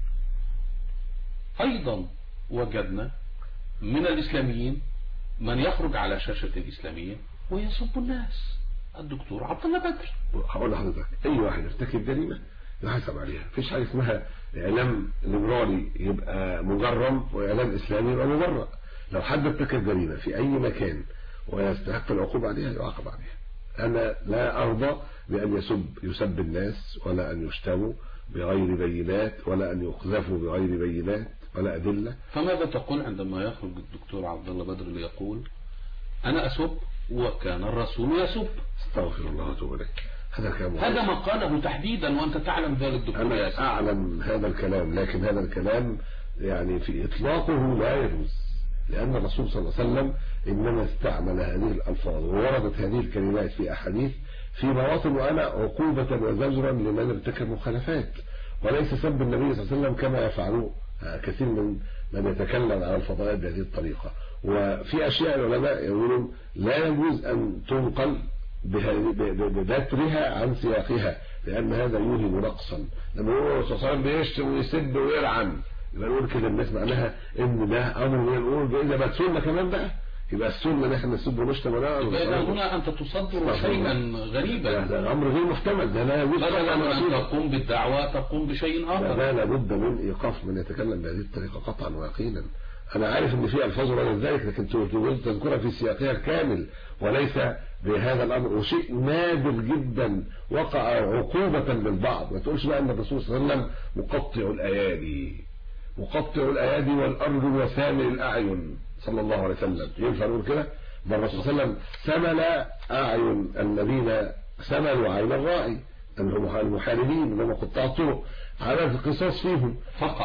أيضا وجدنا من الإسلاميين من يخرج على شاشة الإسلاميين ويسب الناس الدكتور عبد الله بدر
هقول لحضرتك اي واحد ارتكب جريمه يحاسب عليها مفيش حاجه اسمها اعلام ليبرالي يبقى مجرم واعلام اسلامي يبقى مبرر لو حد ارتكب جريمه في اي مكان ويستحق العقوبه عليها يعاقب عليها انا لا ارضى بان يسب يسب الناس ولا ان يشتموا بغير بينات ولا ان يقذفوا بغير بينات ولا ادله
فماذا تقول عندما يخرج الدكتور عبد الله بدر ليقول أنا أسب وكان الرسول يسب
استغفر الله واتوب اليه هذا كلام
هذا ما قاله تحديدا وأنت تعلم ذلك دكتور
أنا
ياسر
أعلم هذا الكلام لكن هذا الكلام يعني في إطلاقه لا يجوز لأن الرسول صلى الله عليه وسلم إنما استعمل هذه الألفاظ ووردت هذه الكلمات في أحاديث في مواطن وأنا عقوبة وزجرا لمن ارتكب مخالفات وليس سب النبي صلى الله عليه وسلم كما يفعله كثير من من يتكلم على الفضائل بهذه الطريقة وفي أشياء العلماء يقولون لا يجوز أن تنقل بها- ب- ب- ببترها عن سياقها لأن هذا يوهم رقصا لما يقول الرسول صلى الله عليه وسلم بيشتم ويسب ويلعن يبقى نقول كده الناس معناها ان ده امر من الامور اذا بقت سنه كمان بقى يبقى السنه ان احنا نسب ونشتم ونعمل
يبقى إذا
ونصلي.
هنا أنت تصدر
استغفر
شيئا
الله. ده
غريبا
ده امر غير محتمل ده لا يجوز
بدلا
قطعا
من أن
وأصولا.
تقوم بالدعوة تقوم بشيء
لا
آخر
لا لابد من ايقاف من يتكلم بهذه الطريقه قطعا ويقينا انا عارف ان في الفاظ غير ذلك لكن تريد تذكرها في سياقها الكامل وليس بهذا الامر وشيء نادر جدا وقع عقوبه للبعض ما تقولش بقى ان الرسول صلى الله عليه وسلم مقطع الايادي مقطع الايادي والارجل وسامل الاعين صلى الله عليه وسلم ينفع نقول كده ده الرسول صلى الله عليه وسلم سمل اعين الذين سملوا عين الراعي اللي هم المحاربين اللي هم قطاع الطرق على القصاص فيهم
فقط عين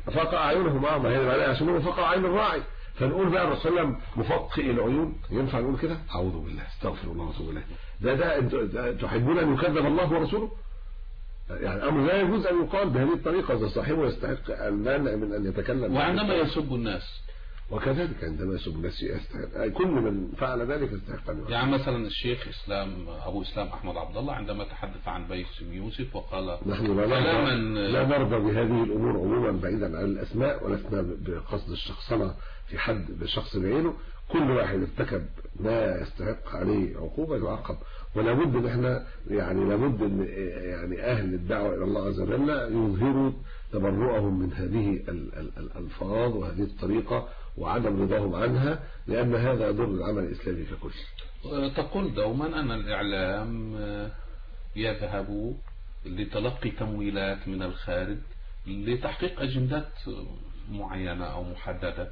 فقع اعينهم اه ما هي معناها عشان هو فقع عين الراعي فنقول بقى الرسول صلى الله عليه وسلم مفقئ العيون ينفع نقول كده اعوذ بالله استغفر الله واتوب اليه ده ده انتوا ده تحبون ان يكذب الله ورسوله يعني امر لا يجوز ان يقال بهذه الطريقه اذا صاحبه يستحق المانع من ان يتكلم
وعندما يسب الناس
وكذلك عندما يسب الناس يستحق كل من فعل ذلك يستحق ان يعاقب.
يعني مثلا الشيخ اسلام ابو اسلام احمد عبد الله عندما تحدث عن بيس يوسف وقال
نحن لا
كلاما
نرضى, لا نرضى بهذه الامور عموما بعيدا عن الاسماء ولسنا بقصد الشخصنه في حد بشخص بعينه كل واحد ارتكب ما يستحق عليه عقوبه يعاقب ولا بد ان احنا يعني لابد ان يعني اهل الدعوه الى الله عز وجل يظهروا تبرؤهم من هذه ال- ال- الالفاظ وهذه الطريقه وعدم رضاهم عنها لان هذا يضر العمل الاسلامي ككل.
تقول دوما أن الإعلام يذهب لتلقي تمويلات من الخارج لتحقيق أجندات معينة أو محددة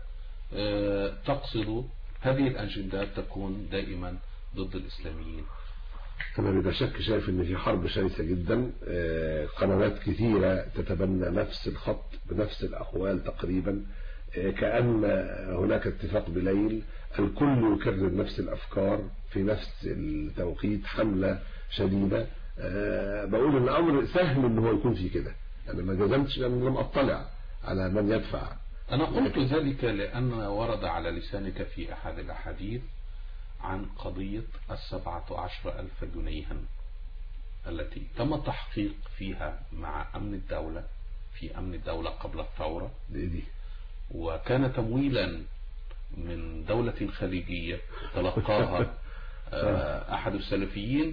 تقصد هذه الأجندات تكون دائما ضد الإسلاميين
أنا بلا شك شايف إن في حرب شرسة جدا آه، قنوات كثيرة تتبنى نفس الخط بنفس الأقوال تقريبا آه، كأن هناك اتفاق بليل الكل يكرر نفس الأفكار في نفس التوقيت حملة شديدة آه، بقول إن الأمر سهل إن هو يكون في كده أنا ما جزمتش لأن لم أطلع على من يدفع
أنا قلت ذلك لأن ورد على لسانك في أحد الأحاديث عن قضية السبعة عشر ألف جنيها التي تم التحقيق فيها مع أمن الدولة في أمن الدولة قبل الثورة
دي دي
وكان تمويلا من دولة خليجية تلقاها آه، أحد السلفيين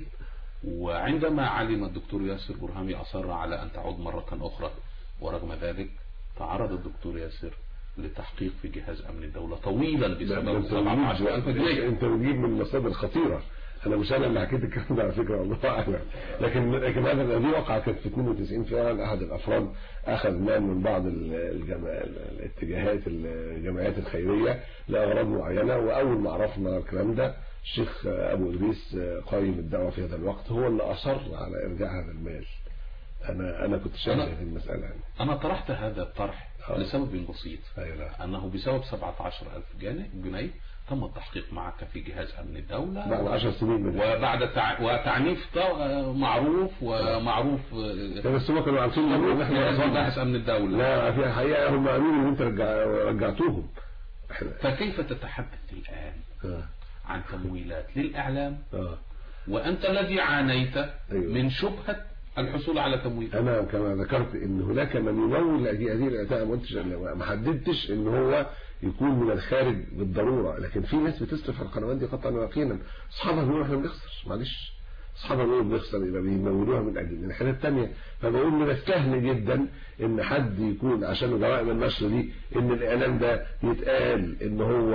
وعندما علم الدكتور ياسر برهامي أصر على أن تعود مرة أخرى ورغم ذلك تعرض الدكتور ياسر لتحقيق في جهاز أمن الدولة طويلا
لا،
بسبب
انت
17000
بتجيب
جنيه
انت بتجيب من مصادر خطيره انا مش انا اللي حكيت الكلام ده على فكره الله اعلم لكن لكن هذا دي وقعه كانت في 92 فعلا احد الافراد اخذ مال من بعض ال- الجما... الاتجاهات الجمعيات الخيريه لاغراض معينه واول ما عرفنا الكلام ده الشيخ ابو ادريس قايم الدعوه في هذا الوقت هو اللي اصر على ارجاع هذا المال انا انا كنت شاهد
أنا-
هذه المساله يعني
أنا طرحت هذا الطرح
آه.
لسبب بسيط
ايوه لا
أنه بسبب 17 ألف جنيه جنيه تم التحقيق معك في جهاز أمن الدولة
بعد 10 سنين من
وبعد تع... وتعنيف ط- معروف ومعروف
لا، بس هم كانوا عارفين ان احنا
جهاز مباحث أمن الدولة
لا في الحقيقه هم قالوا لي ان انت رجع... رجعتوهم احنا
فكيف تتحدث الآن
اه
عن تمويلات للإعلام
اه
وأنت الذي عانيت
أيوة.
من شبهة الحصول على تمويل
انا كما ذكرت ان هناك من يمول هذه هذه الاتاء ما قلتش ما حددتش ان هو يكون من الخارج بالضروره لكن في ناس بتصرف على القنوات دي قطعا ويقينا اصحابها بيقولوا احنا بنخسر معلش اصحابها بيقولوا بنخسر يبقى بيمولوها من اجل الحاجه الثانيه فبقول من السهل جدا ان حد يكون عشان جرائم النشر دي ان الاعلام ده يتقال ان هو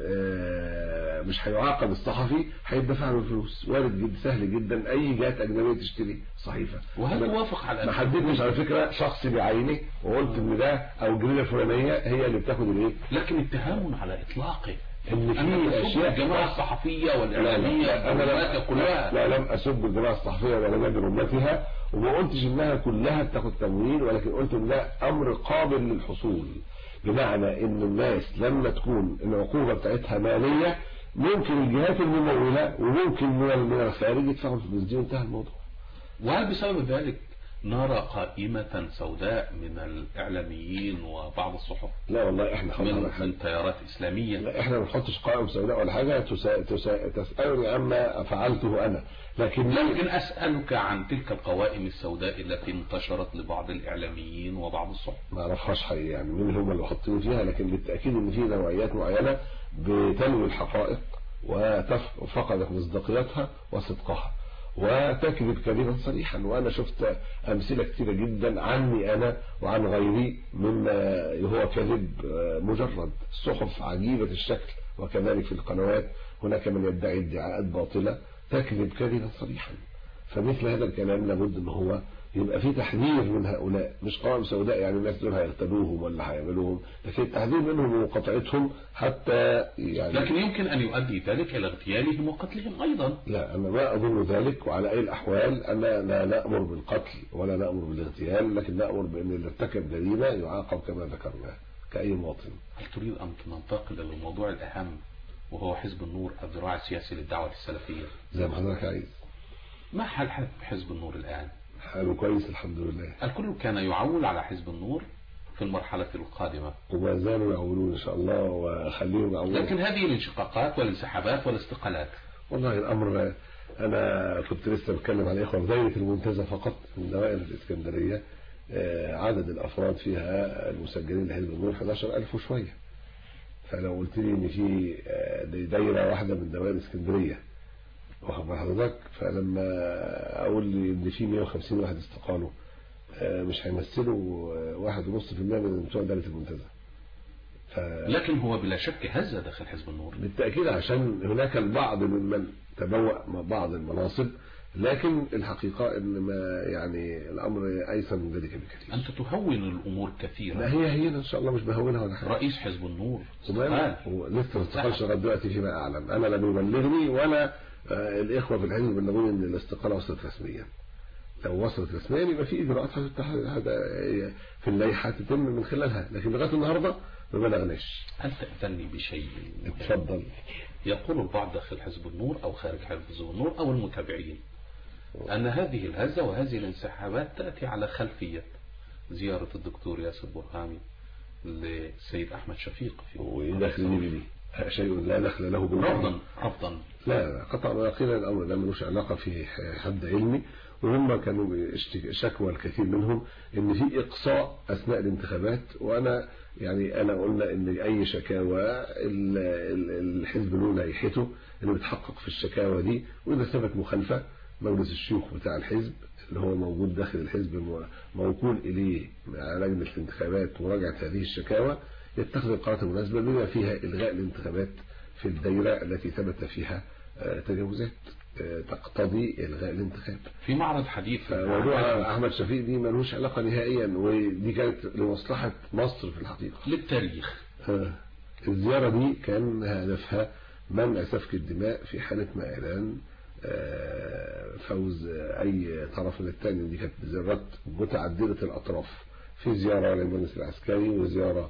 آه، مش هيعاقب الصحفي هيدفع له الفلوس وارد جدا سهل جدا اي جهات اجنبيه تشتري صحيفه
وهل
ما-
توافق على
ما حددتش على فكره شخص بعينه وقلت ان ده او الجريده الفلانيه هي اللي بتاخد الايه
لكن اتهام على إطلاقه
ان
أن
في
تسب
اشياء
الجماعة الصحفية
لا
والإعلامية
لا انا
والجماعات
لا,
كلها
لا لم اسب الجماعه الصحفيه ولا نادي رمتها وما قلتش انها كلها بتاخد تمويل ولكن قلت ان ده امر قابل للحصول بمعنى ان الناس لما تكون العقوبه بتاعتها ماليه ممكن الجهات المموله وممكن من من الخارج يدفعوا الفلوس دي وانتهى الموضوع
وهل بسبب ذلك نرى قائمة سوداء من الإعلاميين وبعض الصحف
لا والله احنا خلاص
من, من تيارات إسلامية
لا احنا ما بنحطش قائم سوداء ولا حاجه تسا... تسا... تسالني عما فعلته انا لكن
لكن أسألك عن تلك القوائم السوداء التي انتشرت لبعض الإعلاميين وبعض الصحف
ما اعرفهاش حقيقي يعني مين هم اللي حاطين فيها لكن بالتاكيد ان في نوعيات معينه بتلوي الحقائق وفقدت مصداقيتها وصدقها وتكذب كذبا صريحا وانا شفت امثله كثيره جدا عني انا وعن غيري مما هو كذب مجرد صحف عجيبه الشكل وكذلك في القنوات هناك من يدعي ادعاءات باطله تكذب كذبا صريحا فمثل هذا الكلام لابد ان هو يبقى في تحذير من هؤلاء مش قوائم سوداء يعني الناس دول هيغتالوهم ولا هيعملوهم لكن التحذير منهم ومقاطعتهم حتى يعني
لكن يمكن أن يؤدي ذلك إلى اغتيالهم وقتلهم أيضا
لا أنا ما أظن ذلك وعلى أي الأحوال أنا لا نأمر بالقتل ولا نأمر بالاغتيال لكن نأمر بأن اللي ارتكب جريمة يعاقب كما ذكرنا كأي مواطن
هل تريد أن ننتقل إلى الموضوع الأهم وهو حزب النور الذراع السياسي للدعوة السلفية
زي ما حضرتك عايز
ما حال حزب النور الآن
حاله كويس الحمد لله
الكل كان يعول على حزب النور في المرحلة القادمة
وما زالوا يعولون إن شاء الله وخليهم يعولون
لكن هذه الانشقاقات والانسحابات والاستقالات
والله الأمر أنا كنت لسه بتكلم على إخوة في دايرة المنتزه فقط من دوائر الإسكندرية آه، عدد الأفراد فيها المسجلين لحزب النور 11000 وشوية فلو قلت لي إن في آه، دي دايرة واحدة من دوائر اسكندرية واخد بال حضرتك فلما أقول لي إن في 150 واحد استقالوا آه، مش هيمثلوا آه، واحد ونص في المية من بتوع دايرة المنتزه ف...
لكن هو بلا شك هز داخل حزب النور
بالتأكيد عشان هناك البعض ممن تبوأ بعض المناصب لكن الحقيقة ان ما يعني الامر ايسر من ذلك بكثير
أنت تهون الأمور
لا
كثيرا
هي هي ان شاء الله مش بهونها ولا حاجة
رئيس حزب النور
تمام
استقال.
ولسه ما استقالش لغايه دلوقتي فيما اعلم انا لم يبلغني ولا آه، الاخوه في الحزب بلغوني ان الاستقاله وصلت رسميا لو وصلت رسميا يبقى في اجراءات هتت- هذا في اللائحه تتم من خلالها لكن لغايه النهارده ما بلغناش
هل تأذني بشيء
اتفضل
يقول البعض داخل حزب النور أو خارج حزب النور أو المتابعين أن هذه الهزة وهذه الانسحابات تأتي على خلفية زيارة الدكتور ياسر برهامي للسيد أحمد شفيق في
ويدخلني بدي شيء لا دخل له بالأمر
رفضا رفضا
لا لا قطع ويقينا الامر لا ملوش علاقه في حد علمي وهم كانوا بيشتك- شكوى الكثير منهم ان في اقصاء اثناء الانتخابات وانا يعني انا قلنا ان اي شكاوى ال- ال- الحزب له لائحته اللي بتحقق في الشكاوى دي واذا ثبت مخالفه مجلس الشيوخ بتاع الحزب اللي هو موجود داخل الحزب مو- موكول اليه مع لجنه الانتخابات مراجعه هذه الشكاوى يتخذ القرارات المناسبه بما فيها الغاء الانتخابات في الدائرة التي ثبت فيها آه، تجاوزات آه، تقتضي إلغاء الانتخاب
في معرض حديث
فموضوع أحمد شفيق دي ملوش علاقة نهائيا ودي كانت لمصلحة مصر في الحقيقة
للتاريخ
آه، الزيارة دي كان هدفها منع سفك الدماء في حالة ما إعلان آه، فوز أي طرف من الثاني دي كانت زيارات متعددة الأطراف في زيارة للمجلس العسكري وزيارة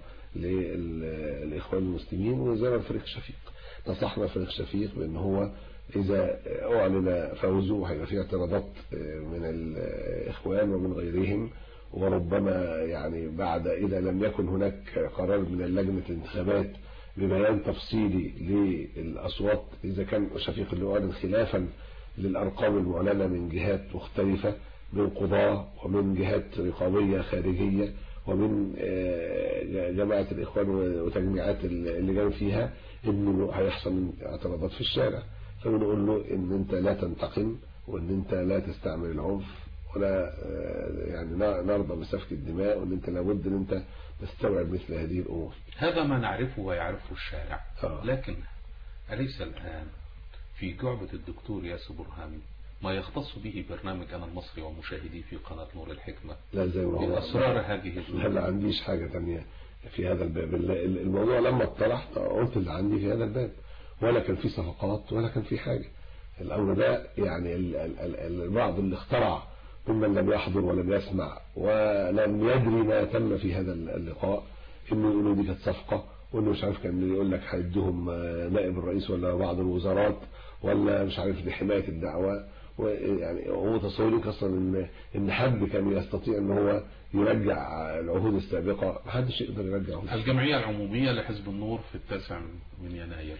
للإخوان المسلمين وزيارة لفريق شفيق نصحنا فريق شفيق بأن هو إذا أعلن فوزه هيبقى فيه اعتراضات من الإخوان ومن غيرهم وربما يعني بعد إذا لم يكن هناك قرار من لجنة الانتخابات ببيان تفصيلي للأصوات إذا كان شفيق اللي أعلن خلافا للأرقام المعلنة من جهات مختلفة من قضاة ومن جهات رقابية خارجية ومن آه، جماعة الإخوان وتجميعات اللجان فيها إنه هيحصل اعتراضات في الشارع فبنقول له إن أنت لا تنتقم وإن أنت لا تستعمل العنف ولا آه، يعني لا- نرضى بسفك الدماء وإن أنت لابد إن أنت تستوعب مثل هذه الأمور
هذا ما نعرفه ويعرفه الشارع
آه.
لكن أليس الآن في جعبة الدكتور ياسر برهامي ما يختص به برنامج أنا المصري ومشاهديه في قناة نور الحكمة
لا زي ما هو
بأسرار هذه
لا ما عنديش حاجة تانية في هذا الباب ال- الموضوع لما اطلعت قلت اللي عندي في هذا الباب ولا كان في صفقات ولا كان في حاجة الأمر ده يعني ال- ال- ال- البعض اللي اخترع ممن لم يحضر ولم يسمع ولم يدري ما تم في هذا اللقاء انه يقولوا دي كانت صفقة وانه مش عارف كان يقول لك هيديهم آه، نائب الرئيس ولا بعض الوزارات ولا مش عارف لحماية الدعوة ويعني هو تصورك اصلا ان ان حد كان يستطيع ان هو يرجع العهود السابقة محدش يقدر يرجع
الجمعية العمومية لحزب النور في التاسع من يناير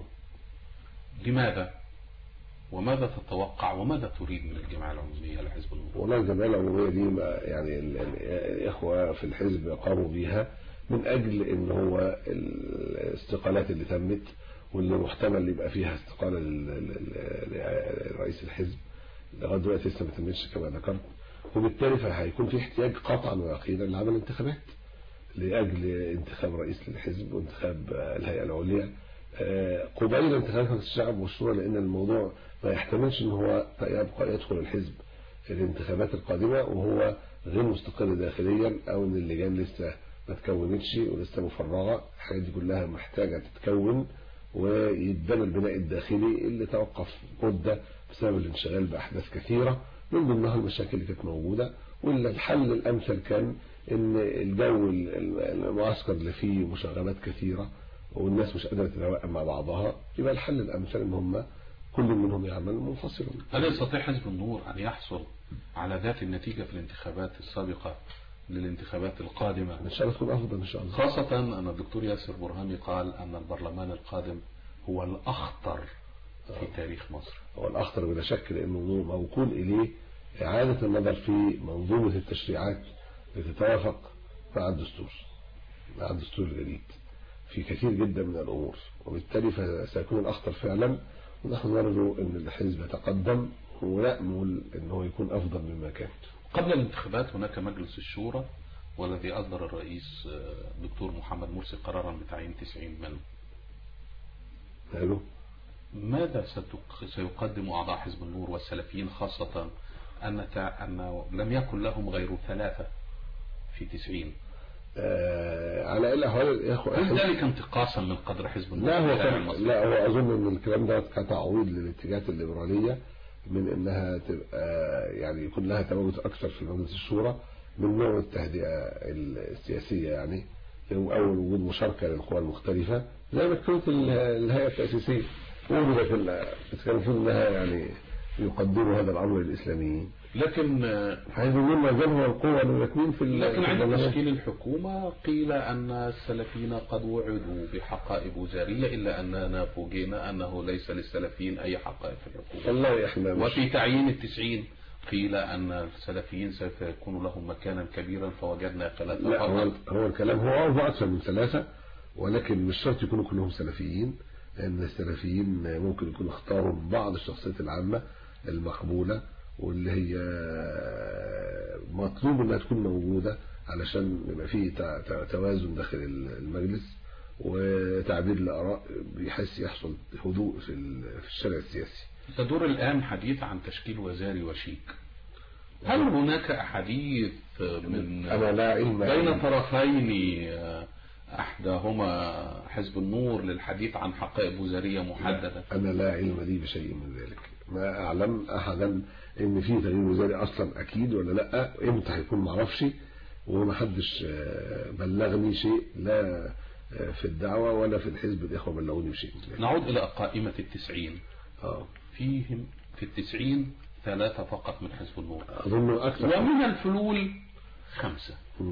لماذا وماذا تتوقع وماذا تريد من الجمعية العمومية لحزب النور
والله الجمعية العمومية دي ما يعني ال- ال- الإخوة في الحزب قاموا بيها من أجل إن هو الاستقالات اللي تمت واللي محتمل يبقى فيها استقالة لل- لل- لرئيس الحزب لغاية دلوقتي لسه ما تمتش كما ذكرت وبالتالي فهيكون في احتياج قطعا ويقينا لعمل انتخابات لأجل انتخاب رئيس للحزب وانتخاب الهيئة العليا آه، قبيل انتخابات مجلس الشعب والشورى لأن الموضوع ما يحتملش ان هو يبقى يدخل الحزب الانتخابات القادمة وهو غير مستقر داخليا او ان اللجان لسه ما تكونتش ولسه مفرغة الحاجات دي كلها محتاجة تتكون ويتبنى البناء الداخلي اللي توقف مدة بسبب الانشغال بأحداث كثيرة من ضمنها المشاكل اللي كانت موجودة وإلا الحل الأمثل كان إن الجو المعسكر اللي فيه مشاغبات كثيرة والناس مش قادرة تتوائم مع بعضها يبقى الحل الأمثل إن هم كل منهم يعمل منفصلا
هل يستطيع حزب النور أن يحصل على ذات النتيجة في الانتخابات السابقة للانتخابات القادمة
إن شاء الله تكون أفضل إن شاء الله
خاصة أن الدكتور ياسر برهامي قال أن البرلمان القادم هو الأخطر في تاريخ مصر
هو الأخطر بلا شك لأنه موكول إليه إعادة النظر في منظومة التشريعات لتتوافق مع الدستور مع الدستور الجديد في كثير جدا من الأمور وبالتالي فسيكون الأخطر فعلا ونحن نرجو أن الحزب يتقدم ونأمل أنه يكون أفضل مما كان
قبل الانتخابات هناك مجلس الشورى والذي أصدر الرئيس دكتور محمد مرسي قرارا بتعيين 90 من
قالوا
ماذا سيقدم أعضاء حزب النور والسلفيين خاصة أن أن لم يكن لهم غير ثلاثة في 90
آه على الأحوال يا أخو
هل ذلك انتقاصا من قدر حزب النور
لا هو كان لا هو أظن أن الكلام ده كتعويض للاتجاهات الليبرالية من أنها تبقى يعني يكون لها تواجد أكثر في مجلس الشورى من نوع التهدئة السياسية يعني أول وجود مشاركة للقوى المختلفة زي ما كانت الهيئة التأسيسية وجدت كان المفروض أنها يعني يقدروا هذا الأمر للإسلاميين
لكن
حيث النور ما زال هو القوة الاثنين في
لكن عند تشكيل الحكومة قيل أن السلفيين قد وعدوا بحقائب وزارية إلا أننا فوجئنا أنه ليس للسلفيين أي حقائب في الحكومة
والله إحنا
وفي تعيين التسعين قيل أن السلفيين سوف يكون لهم مكانا كبيرا فوجدنا ثلاثة
لا هو, هو الكلام هو هو أكثر من ثلاثة ولكن مش شرط يكونوا كلهم سلفيين لأن السلفيين ممكن يكونوا اختاروا بعض الشخصيات العامة المقبولة واللي هي مطلوب انها تكون موجودة علشان يبقى فيه توازن داخل المجلس وتعبير الآراء بحيث يحصل هدوء في الشارع السياسي
تدور الآن حديث عن تشكيل وزاري وشيك هل هناك أحاديث من
أنا لا علم
بين طرفين أحداهما حزب النور للحديث عن حقائب وزارية محددة
أنا لا علم لي بشيء من ذلك ما أعلم أحدا إن في تغيير وزاري أصلا أكيد ولا لا إمتى هيكون معرفش وما حدش بلغني شيء لا في الدعوة ولا في الحزب الإخوة بلغوني بشيء
نعود إلى قائمة التسعين
آه.
فيهم في التسعين ثلاثة فقط من حزب النور
أظن أكثر
ومن الفلول خمسة
مم.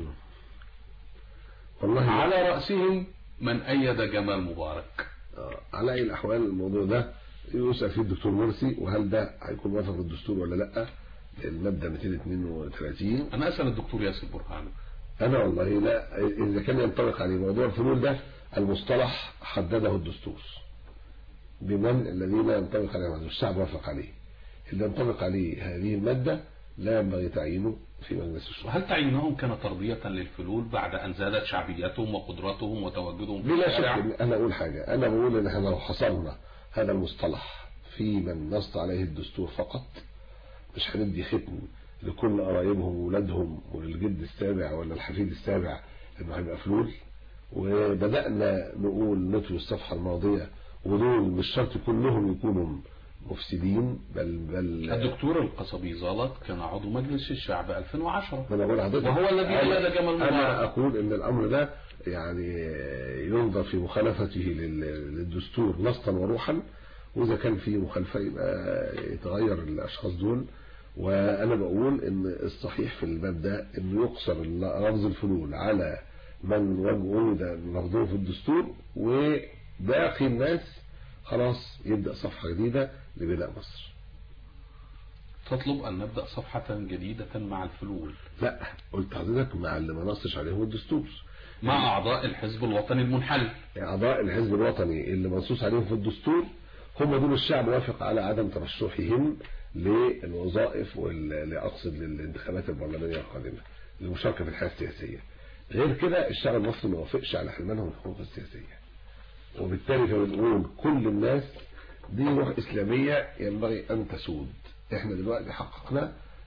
والله
على رأسهم من أيد جمال مبارك
آه. على أي الأحوال الموضوع ده يسأل فيه الدكتور مرسي وهل ده هيكون موافق بالدستور ولا لا المادة 232
أنا أسأل الدكتور ياسر برهان
أنا والله لا إذا كان ينطبق عليه موضوع الفلول ده المصطلح حدده الدستور بمن الذين ينطبق عليهم الشعب وافق عليه اللي ينطبق عليه هذه المادة لا ينبغي تعيينه في مجلس الشورى
وهل تعيينهم كان ترضية للفلول بعد أن زادت شعبيتهم وقدرتهم وتواجدهم في
بلا
الشارع؟
شك أنا أقول حاجة أنا بقول إن احنا لو حصرنا هذا المصطلح في من نص عليه الدستور فقط مش هندي ختم لكل قرايبهم وولادهم وللجد السابع ولا الحفيد السابع انه هيبقى فلول وبدأنا نقول نطوي الصفحة الماضية ودول مش شرط كلهم يكونوا مفسدين بل بل
الدكتور القصبي زالط كان عضو مجلس الشعب 2010
ما انا بقول لحضرتك
وهو الذي أيد جمال
انا
مبارك
اقول ان الامر ده يعني ينظر في مخالفته لل- للدستور نصا وروحا واذا كان في مخالفه يبقى يتغير الاشخاص دول وانا بقول ان الصحيح في الباب ده انه يقصر لفظ الفلول على من وجود لفظه في الدستور وباقي الناس خلاص يبدا صفحه جديده لبناء مصر
تطلب أن نبدأ صفحة جديدة مع الفلول
لا قلت حضرتك مع اللي ما نصش عليهم الدستور
مع أعضاء الحزب الوطني المنحل
أعضاء الحزب الوطني اللي منصوص عليهم في الدستور هم دول الشعب وافق على عدم ترشحهم للوظائف واللي أقصد للانتخابات البرلمانية القادمة للمشاركة في الحياة السياسية غير كده الشعب المصري ما وافقش على حرمانهم من الحقوق السياسية وبالتالي فبنقول كل الناس دي روح إسلامية ينبغي أن تسود احنا دلوقتي حققنا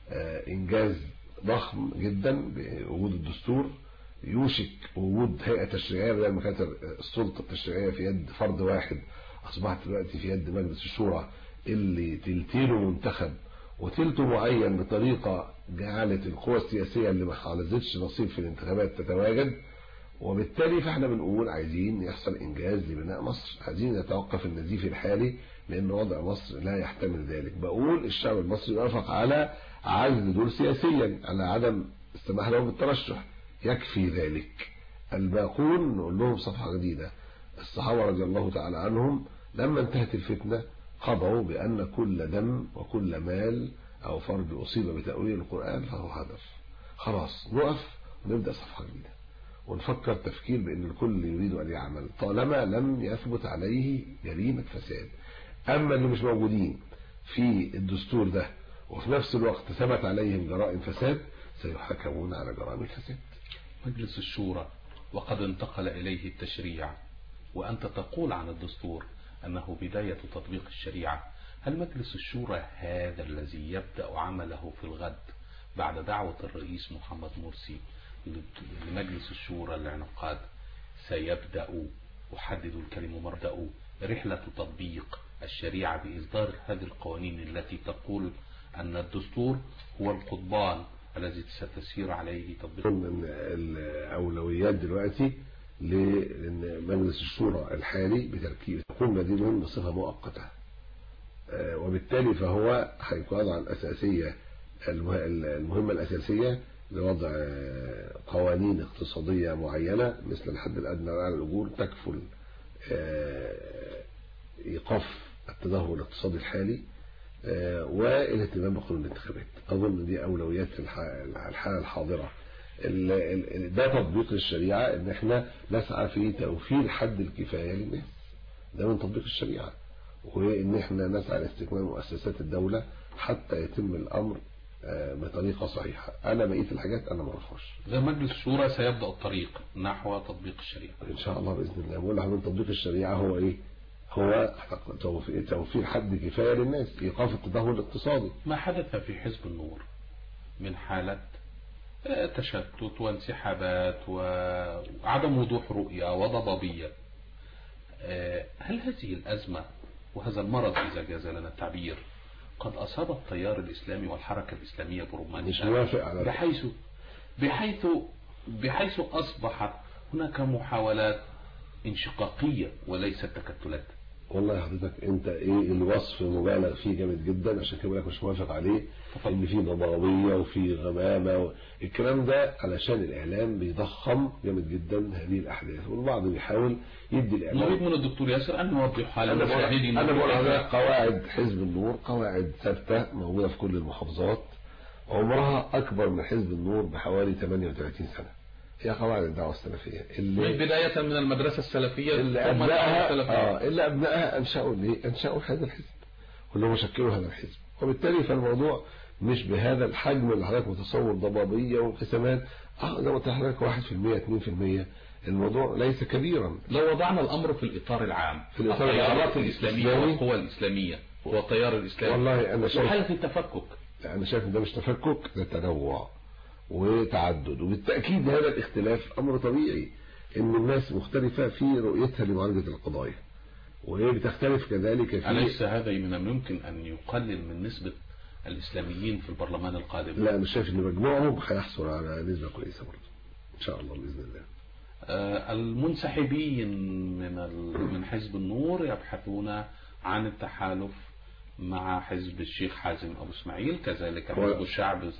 آه، إنجاز ضخم جدا بوجود الدستور يوشك وجود هيئة تشريعية بدل ما كانت السلطة التشريعية في يد فرد واحد أصبحت دلوقتي في يد مجلس الشورى اللي تلتينه منتخب وتلته معين بطريقة جعلت القوى السياسية اللي ما حالزتش نصيب في الانتخابات تتواجد وبالتالي فاحنا بنقول عايزين يحصل انجاز لبناء مصر عايزين يتوقف النزيف الحالي لان وضع مصر لا يحتمل ذلك بقول الشعب المصري وافق على عزل دول سياسيا على عدم السماح لهم بالترشح يكفي ذلك الباقون نقول لهم صفحة جديدة الصحابة رضي الله تعالى عنهم لما انتهت الفتنة قضوا بأن كل دم وكل مال أو فرد أصيب بتأويل القرآن فهو هدف خلاص نقف ونبدأ صفحة جديدة ونفكر تفكير بأن الكل يريد أن يعمل طالما لم يثبت عليه جريمة فساد أما اللي مش موجودين في الدستور ده وفي نفس الوقت ثبت عليهم جرائم فساد سيحاكمون على جرائم الفساد
مجلس الشورى وقد انتقل إليه التشريع وأنت تقول عن الدستور أنه بداية تطبيق الشريعة هل مجلس الشورى هذا الذي يبدأ عمله في الغد بعد دعوة الرئيس محمد مرسي لمجلس الشورى الانعقاد سيبدأ أحدد الكلمة مبدأ رحلة تطبيق الشريعة بإصدار هذه القوانين التي تقول أن الدستور هو القضبان الذي ستسير عليه تطبيق
من الأولويات دلوقتي لأن مجلس الشورى الحالي بتركيب تقوم مدينهم بصفة مؤقتة آه، وبالتالي فهو هيكون على الأساسية المهمة الأساسية لوضع آه، قوانين اقتصادية معينة مثل الحد الأدنى على الأجور تكفل آه، إيقاف التدهور الاقتصادي الحالي والاهتمام بقانون الانتخابات أظن دي أولويات في الحالة الحاضرة ده تطبيق الشريعة ان احنا نسعى في توفير حد الكفاية للناس ده من تطبيق الشريعة وان احنا نسعى لاستكمال مؤسسات الدولة حتى يتم الامر آه، بطريقة صحيحة انا بقية الحاجات انا ما اعرفهاش
ده مجلس الشورى سيبدأ الطريق نحو تطبيق الشريعة
ان شاء الله باذن الله بقول من تطبيق الشريعة هو ايه هو توفير حد كفاية للناس ايقاف التدهور الاقتصادي
ما حدث في حزب النور من حالة تشتت وانسحابات وعدم وضوح رؤية وضبابية آه، هل هذه الأزمة وهذا المرض إذا جاز لنا التعبير قد أصاب التيار الإسلامي والحركة الإسلامية برمانيا
مش موافق على
بحيث بحيث بحيث أصبحت هناك محاولات انشقاقية وليست تكتلات
والله حضرتك انت ايه الوصف مبالغ فيه جامد جدا عشان كده مش موافق عليه ان في ضبابيه وفي غمامه و... الكلام ده علشان الاعلام بيضخم جامد جدا هذه الاحداث والبعض بيحاول يدي الاعلام
نريد من الدكتور ياسر ان نوضح
على المشاهدين انا بقول قواعد حزب النور قواعد ثابته موجوده في كل المحافظات عمرها اكبر من حزب النور بحوالي 38 سنه هي قواعد الدعوة السلفية
اللي بداية من المدرسة السلفية
اللي أبنائها آه اللي أبنائها أنشأوا ليه أنشأوا هذا الحزب كلهم شكلوا هذا الحزب وبالتالي فالموضوع مش بهذا الحجم اللي حضرتك متصور ضبابية وانقسامات اه زي ما قلت لحضرتك 1% 2% الموضوع ليس كبيرا
لو وضعنا الأمر في الإطار العام في الإطار التيارات الإسلامية والقوى الإسلامية والتيار الإسلامي
والله أنا شايف
وحالة التفكك
أنا شايف إن ده مش تفكك ده تنوع وتعدد وبالتأكيد هذا الاختلاف أمر طبيعي ان الناس مختلفة في رؤيتها لمعالجة القضايا وهي بتختلف كذلك في
أليس هذا من الممكن أن يقلل من نسبة الإسلاميين في البرلمان القادم
لا مش شايف أن مجموعهم هيحصل على نسبة كويسة برضه إن شاء الله بإذن الله
آه، المنسحبين من من حزب النور يبحثون عن التحالف مع حزب الشيخ حازم أبو اسماعيل كذلك حزب الشعب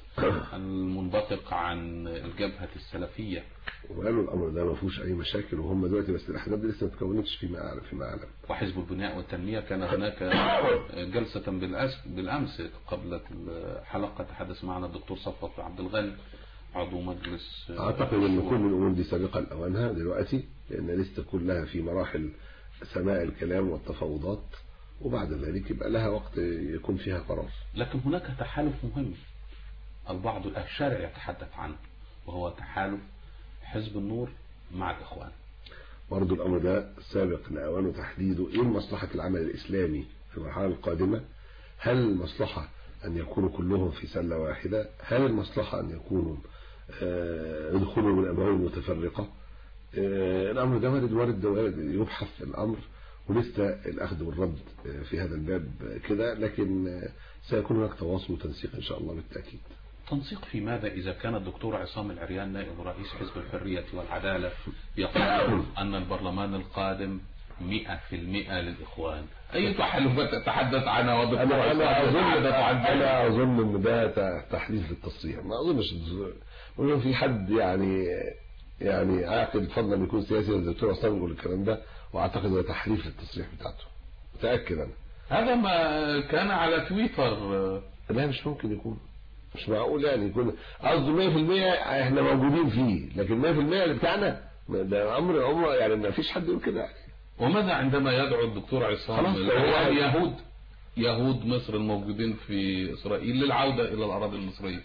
المنبثق عن الجبهة السلفية
وقالوا الأمر ده ما فيهوش أي مشاكل وهم دلوقتي بس الأحزاب دي لسه ما تكونتش فيما أعلم فيما أعلم
وحزب البناء والتنمية كان هناك جلسة بالأمس قبل الحلقة تحدث معنا الدكتور صفوت عبد الغني عضو مجلس
أعتقد أن كل الأمور دي سابقا أوانها دلوقتي لأن لسه كلها في مراحل سماع الكلام والتفاوضات وبعد ذلك يبقى لها وقت يكون فيها قرار
لكن هناك تحالف مهم البعض الشارع يتحدث عنه وهو تحالف حزب النور مع الإخوان
برضو الأمر ده سابق لأوانه تحديده إيه مصلحة العمل الإسلامي في المرحلة القادمة هل المصلحة أن يكونوا كلهم في سلة واحدة هل المصلحة أن يكونوا آه، يدخلوا من أبواب متفرقة آه، الأمر ده وارد وارد وارد يبحث الأمر ولسه الأخذ والرد آه، في هذا الباب كده لكن آه، سيكون هناك تواصل وتنسيق إن شاء الله بالتأكيد
تنسيق في ماذا إذا كان الدكتور عصام العريان نائب رئيس حزب الحرية والعدالة يقول أن البرلمان القادم مئة في المئة للإخوان أي تحالفات تتحدث عنها ودكتور
أنا أنا
عصام
أظن
يتحدث عن ذلك؟
أنا أظن إن ده ت- تحديث للتصريح ما أظنش ولو في حد يعني يعني عاقل فضلا يكون سياسي زي الدكتور عصام يقول الكلام ده وأعتقد ده تحريف للتصريح بتاعته متأكد أنا
هذا ما كان على تويتر
لا مش ممكن يكون مش معقول يعني يكون قصده 100% احنا موجودين فيه لكن 100% اللي بتاعنا ده امر امر يعني ما فيش حد يقول كده يعني
وماذا عندما يدعو الدكتور عصام
خلاص،
العريان
هو-
يهود يهود مصر الموجودين في إسرائيل للعودة إلى الأراضي المصرية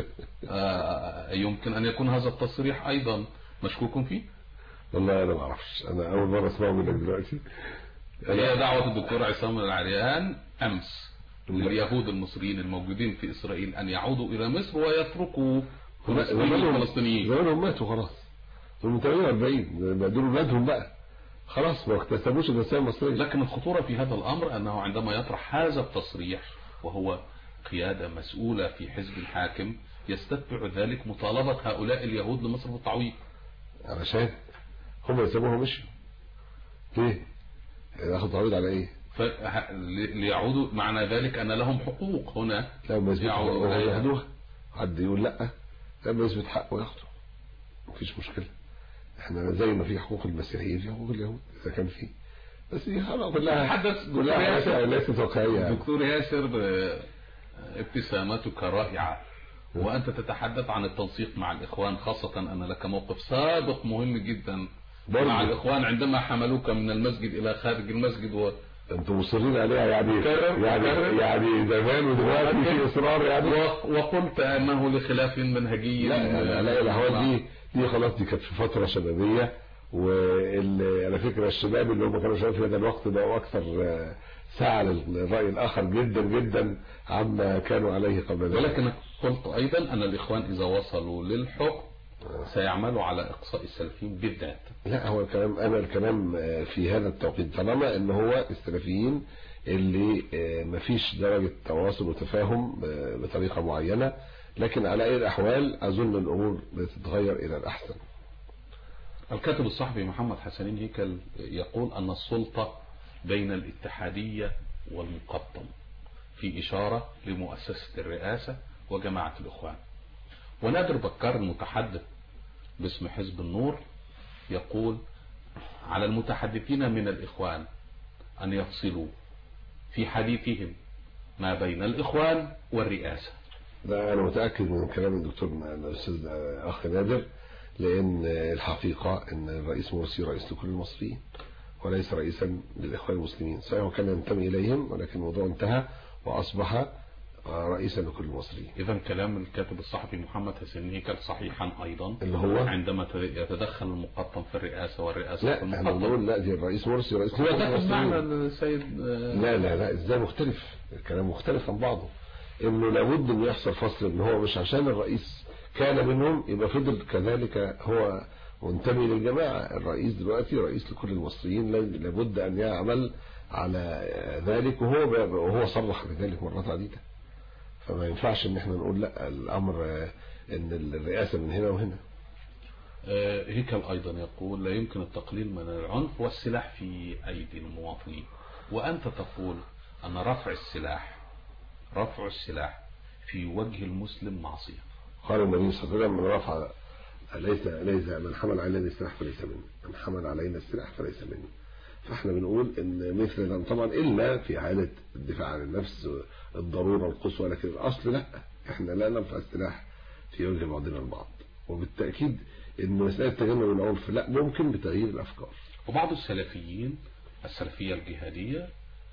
آه، يمكن أن يكون هذا التصريح أيضا مشكوك فيه
والله انا ما اعرفش انا اول مره اسمعه منك دلوقتي
هي دعوة الدكتور عصام العريان أمس لليهود المصريين الموجودين في إسرائيل أن يعودوا إلى مصر ويتركوا فلسطين
زمانهم
الفلسطينيين
زمانهم ماتوا خلاص دول من 48 بقى دول ولادهم بقى خلاص ما اكتسبوش الجنسيه المصريه
لكن الخطورة في هذا الأمر أنه عندما يطرح هذا التصريح وهو قيادة مسؤولة في حزب الحاكم يستتبع ذلك مطالبة هؤلاء اليهود لمصر بالتعويض
علشان هم يسيبوها مشوا ليه؟ ياخد تعويض على ايه؟
ف- ل- ليعودوا معنى ذلك أن لهم حقوق هنا
لما يثبت
يعودوا
حقه
إليها.
ياخدوها حد يقول لا لما يثبت حقه ياخده مفيش مشكله احنا زي ما في حقوق المسيحيين في حقوق اليهود اذا كان في بس دي خلاص كلها
تحدث
كلها
دكتور
حاجات ليست واقعيه يعني.
دكتور ياسر آه، ابتسامتك رائعة وأنت تتحدث عن التنسيق مع الإخوان خاصة أن لك موقف سابق مهم جدا
برضه.
مع الإخوان عندما حملوك من المسجد إلى خارج المسجد و...
انتوا مصرين عليها يعني
كرر-
يعني
كرر.
يعني زمان ودلوقتي في اصرار يعني
و- وقلت أنه لخلاف منهجي
لا يعني الاقي الاحوال دي دي خلاص دي كانت في فتره شبابيه وعلى فكره الشباب اللي هم كانوا شباب في هذا الوقت بقوا اكثر آه، سعه للراي الاخر جدا جدا عما كانوا عليه قبل ذلك
ولكن قلت أيضا أن الإخوان إذا وصلوا للحكم سيعملوا على إقصاء السلفيين بالذات
لا هو الكلام انا الكلام آه، في هذا التوقيت طالما ان هو السلفيين اللي آه، مفيش درجه تواصل وتفاهم آه، بطريقه معينه لكن على اي الاحوال اظن الامور بتتغير الى الاحسن
الكاتب الصحفي محمد حسنين هيكل يقول أن السلطة بين الاتحادية والمقطم في إشارة لمؤسسة الرئاسة وجماعة الإخوان ونادر بكار المتحدث باسم حزب النور يقول على المتحدثين من الإخوان أن يفصلوا في حديثهم ما بين الإخوان والرئاسة
ده انا متاكد من كلام الدكتور الاستاذ اخ نادر لان الحقيقه ان الرئيس مرسي رئيس لكل المصريين وليس رئيسا للاخوان المسلمين صحيح هو كان ينتمي اليهم ولكن الموضوع انتهى واصبح رئيسا لكل المصريين
إذا كلام الكاتب الصحفي محمد حسين هيكل صحيحا أيضا
اللي هو
عندما يتدخل المقطم في الرئاسة والرئاسة
لا
في
انا
المقطم
بقول لا دي الرئيس مرسي رئيس
هو
لكل
ده معنى
المصريين
السيد
لا لا لا ازاي مختلف الكلام مختلف عن بعضه انه لابد ان يحصل فصل ان هو مش عشان الرئيس كان منهم يبقى فضل كذلك هو منتمي للجماعة الرئيس دلوقتي رئيس لكل المصريين لا- لابد ان يعمل على ذلك وهو وهو صرح بذلك مرات عديدة فما ينفعش ان احنا نقول لا الامر آه، ان الرئاسة من هنا وهنا
آه، هيكل أيضا يقول لا يمكن التقليل من العنف والسلاح في أيدي المواطنين وأنت تقول أن رفع السلاح رفع السلاح في وجه المسلم معصية
قال النبي صلى الله عليه وسلم من رفع ليس ليس من حمل علينا السلاح فليس منه من حمل علينا السلاح فليس منه فاحنا بنقول ان مثل ده طبعا الا في حاله الدفاع عن النفس الضروره القصوى لكن الاصل لا احنا لا نرفع السلاح في وجه بعضنا البعض وبالتاكيد ان مساله تجنب العنف لا ممكن بتغيير الافكار
وبعض السلفيين السلفية الجهادية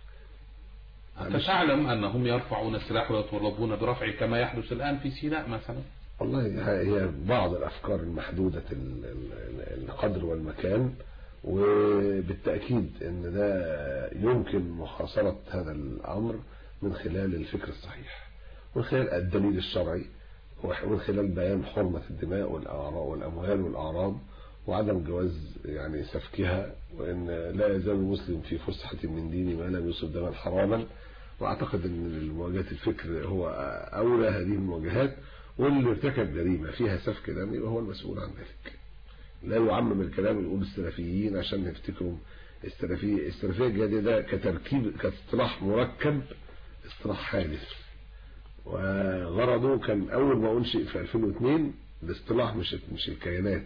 أنت
معلش.
تعلم أنهم يرفعون السلاح ويطالبون برفعه كما يحدث الآن في سيناء مثلا
والله هي بعض الافكار المحدوده ال- ال- القدر والمكان وبالتاكيد ان ده يمكن محاصره هذا الامر من خلال الفكر الصحيح من خلال الدليل الشرعي ومن خلال بيان حرمة الدماء والأموال والأعراض وعدم جواز يعني سفكها وأن لا يزال المسلم في فسحة من دين ما لم يصب دما حراما وأعتقد أن مواجهة الفكر هو أولى هذه المواجهات واللي ارتكب جريمة فيها سفك دم يبقى هو المسؤول عن ذلك لا يعمم الكلام يقول السلفيين عشان نفتكروا السلفية السلفية الجهادية ده كتركيب كاصطلاح مركب اصطلاح حادث وغرضه كان أول ما أنشئ في 2002 الاصطلاح مش مش الكيانات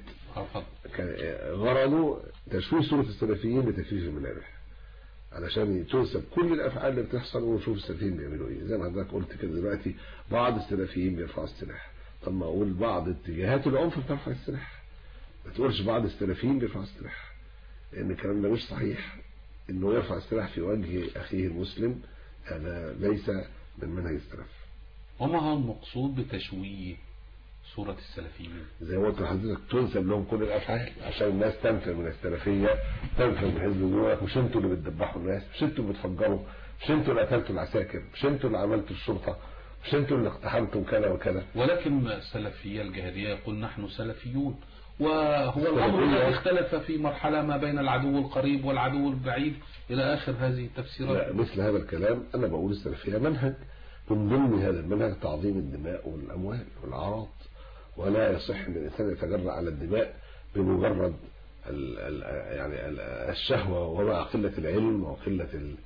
غرضه تشويه صورة السلفيين بتكفيف الملامح علشان تنسب كل الافعال اللي بتحصل ونشوف السلفيين بيعملوا ايه زي ما حضرتك قلت كده دلوقتي بعض السلفيين بيرفعوا السلاح طب ما اقول بعض اتجاهات العنف بترفع السلاح ما تقولش بعض السلفيين بيرفعوا السلاح لان الكلام ده مش صحيح انه يرفع السلاح في وجه اخيه المسلم هذا ليس من منهج السلف
وما هو المقصود بتشويه صورة السلفيين
زي ما قلت لحضرتك تنسب لهم كل الافعال عشان الناس تنفر من السلفيه تنفر من حزب النور مش انتوا اللي بتدبحوا الناس مش انتوا اللي بتفجروا مش انتوا اللي قتلتوا العساكر مش انتوا اللي عملتوا الشرطه مش انتوا اللي اقتحمتم كذا وكذا
ولكن السلفيه الجهاديه يقول نحن سلفيون وهو الامر الذي اختلف في مرحله ما بين العدو القريب والعدو البعيد الى اخر هذه التفسيرات
لا مثل هذا الكلام انا بقول السلفيه منهج من ضمن هذا المنهج تعظيم الدماء والاموال والاعراض ولا يصح ان الانسان يتجرأ على الدماء بمجرد ال ال يعني ال الشهوه ومع قله العلم وقله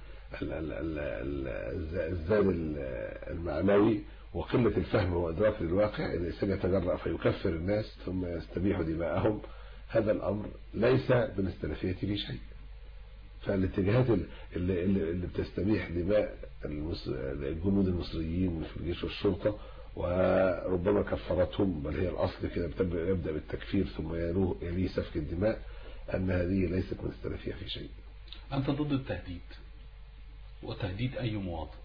الزاد المعنوي وقله الفهم وادراك للواقع ان الانسان يتجرأ فيكفر الناس ثم يستبيح دماءهم هذا الامر ليس من السلفيه في شيء فالاتجاهات اللي, اللي بتستبيح دماء الجنود المصريين في الجيش والشرطه وربما كفرتهم بل هي الأصل كده يبدأ بالتكفير ثم يليه سفك الدماء أن هذه ليست من السلفية في شيء
أنت ضد التهديد وتهديد أي مواطن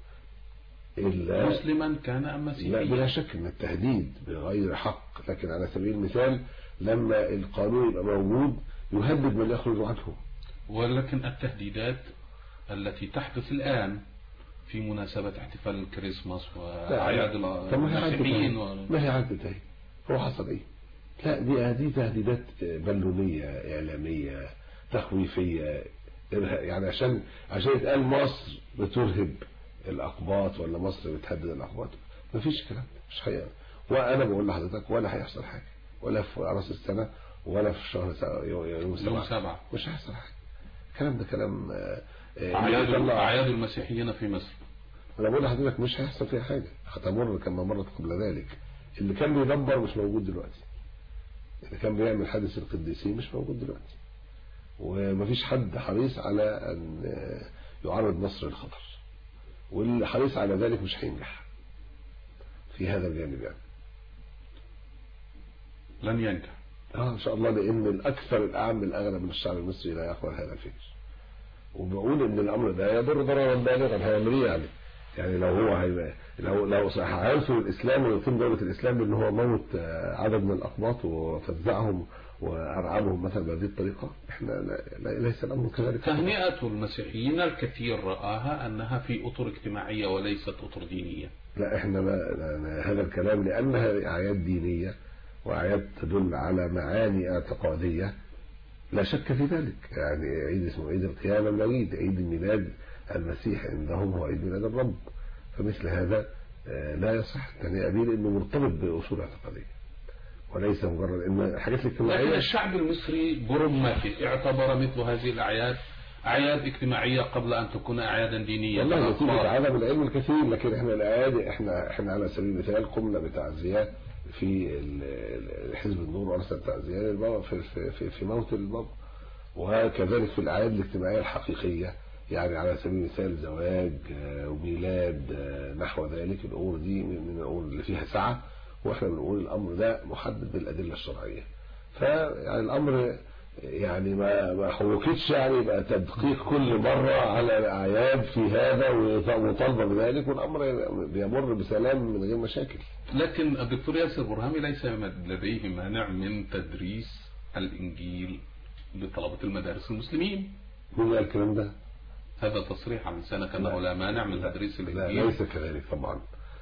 مسلما كان أم مسيحيا
لا بلا شك أن التهديد بغير حق لكن على سبيل المثال لما القانون يبقى موجود يهدد من يخرج عنه
ولكن التهديدات التي تحدث الآن في مناسبة احتفال الكريسماس وأعياد المسيحيين
ما هي عدت اهي هو حصل ايه لا دي هذه تهديدات بلونية إعلامية تخويفية يعني عشان عشان يتقال مصر بترهب الأقباط ولا مصر بتهدد الأقباط ما فيش كلام مش حقيقة وأنا بقول لحضرتك ولا هيحصل حاجة ولا في راس السنة ولا في شهر
يوم سبعة, سبعة.
مش هيحصل حاجة الكلام ده كلام
أعياد أعياد المسيحيين في مصر
أنا بقول لحضرتك مش هيحصل فيها حاجة هتمر كما مرت قبل ذلك اللي كان بيدبر مش موجود دلوقتي اللي كان بيعمل حادث القديسين مش موجود دلوقتي ومفيش حد حريص على أن يعرض مصر للخطر واللي حريص على ذلك مش هينجح في هذا الجانب يعني
لن ينجح
اه ان شاء الله لان الاكثر الاعم الاغلب من الشعب المصري لا يقبل هذا الفكر وبقول ان الامر ده يضر ضررا بالغا هيعمل ايه يعني يعني لو هو هيبقى لو لو هينصر الاسلام ويقيم دوله الاسلام ان هو موت عدد من الاقباط وفزعهم وارعبهم مثلا بهذه الطريقه احنا لا ليس الامر كذلك
تهنئه المسيحيين الكثير راها انها في اطر اجتماعيه وليست اطر دينيه
لا احنا ما هذا الكلام لانها اعياد دينيه واعياد تدل على معاني اعتقاديه لا شك في ذلك يعني عيد اسمه عيد القيامة المويد عيد ميلاد المسيح عندهم هو عيد ميلاد الرب فمثل هذا لا يصح التهنئة به لأنه مرتبط بأصول اعتقادية وليس مجرد ان الحاجات الاجتماعية
لكن الشعب المصري برمته اعتبر مثل هذه الأعياد أعياد اجتماعية قبل أن تكون أعيادا دينية
والله نتيجة عدم العلم الكثير لكن احنا الأعياد احنا احنا على سبيل المثال قمنا بتعزيات في حزب النور وارسل تعزيه للبابا في, في, في موت البابا وكذلك في الاعياد الاجتماعيه الحقيقيه يعني على سبيل المثال زواج وميلاد نحو ذلك الامور دي من الامور اللي فيها سعه واحنا بنقول الامر ده محدد بالادله الشرعيه فيعني الامر يعني ما ما حوكتش يعني يبقى تدقيق كل مرة على الأعياد في هذا ومطالبة بذلك والأمر بيمر بسلام من غير مشاكل
لكن الدكتور ياسر برهامي ليس لديه مانع من تدريس الإنجيل لطلبة المدارس المسلمين
مين قال الكلام ده؟
هذا تصريح عن لسانك أنه لا مانع من تدريس الإنجيل
لا ليس كذلك طبعا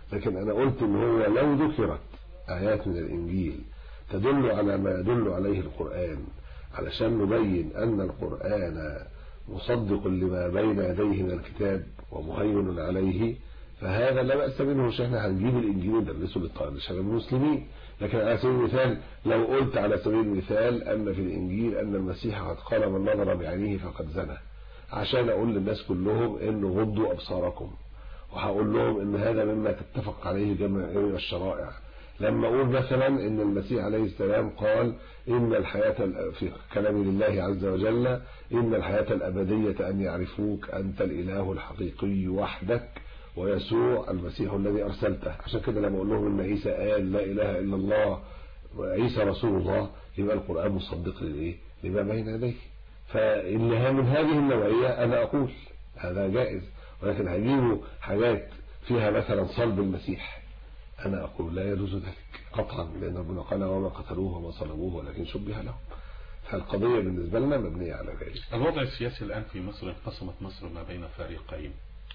لكن أنا قلت إن هو لو ذكرت آيات من الإنجيل تدل على ما يدل عليه القرآن علشان نبين أن القرآن مصدق لما بين يديه من الكتاب ومهيمن عليه فهذا لا بأس منه مش احنا هنجيب الإنجيل وندرسه للشباب المسلمين لكن على سبيل المثال لو قلت على سبيل المثال أن في الإنجيل أن المسيح قد قال من نظر بعينه فقد زنى عشان أقول للناس كلهم إنه غضوا أبصاركم وهقول لهم إن هذا مما تتفق عليه جميع الشرائع لما أقول مثلا إن المسيح عليه السلام قال إن الحياة في كلام لله عز وجل إن الحياة الأبدية أن يعرفوك أنت الإله الحقيقي وحدك ويسوع المسيح الذي أرسلته عشان كده لما أقول لهم إن عيسى قال لا إله إلا الله وعيسى رسول الله يبقى القرآن مصدق للإيه لما بين يديه فإنها من هذه النوعية أنا أقول هذا جائز ولكن هجيبوا حاجات فيها مثلا صلب المسيح أنا أقول لا يجوز ذلك قطعا لأن ربنا قال وما قتلوه وما صلبوه ولكن شبه لهم فالقضية بالنسبة لنا مبنية على ذلك
الوضع السياسي الآن في مصر انقسمت مصر ما بين فريقين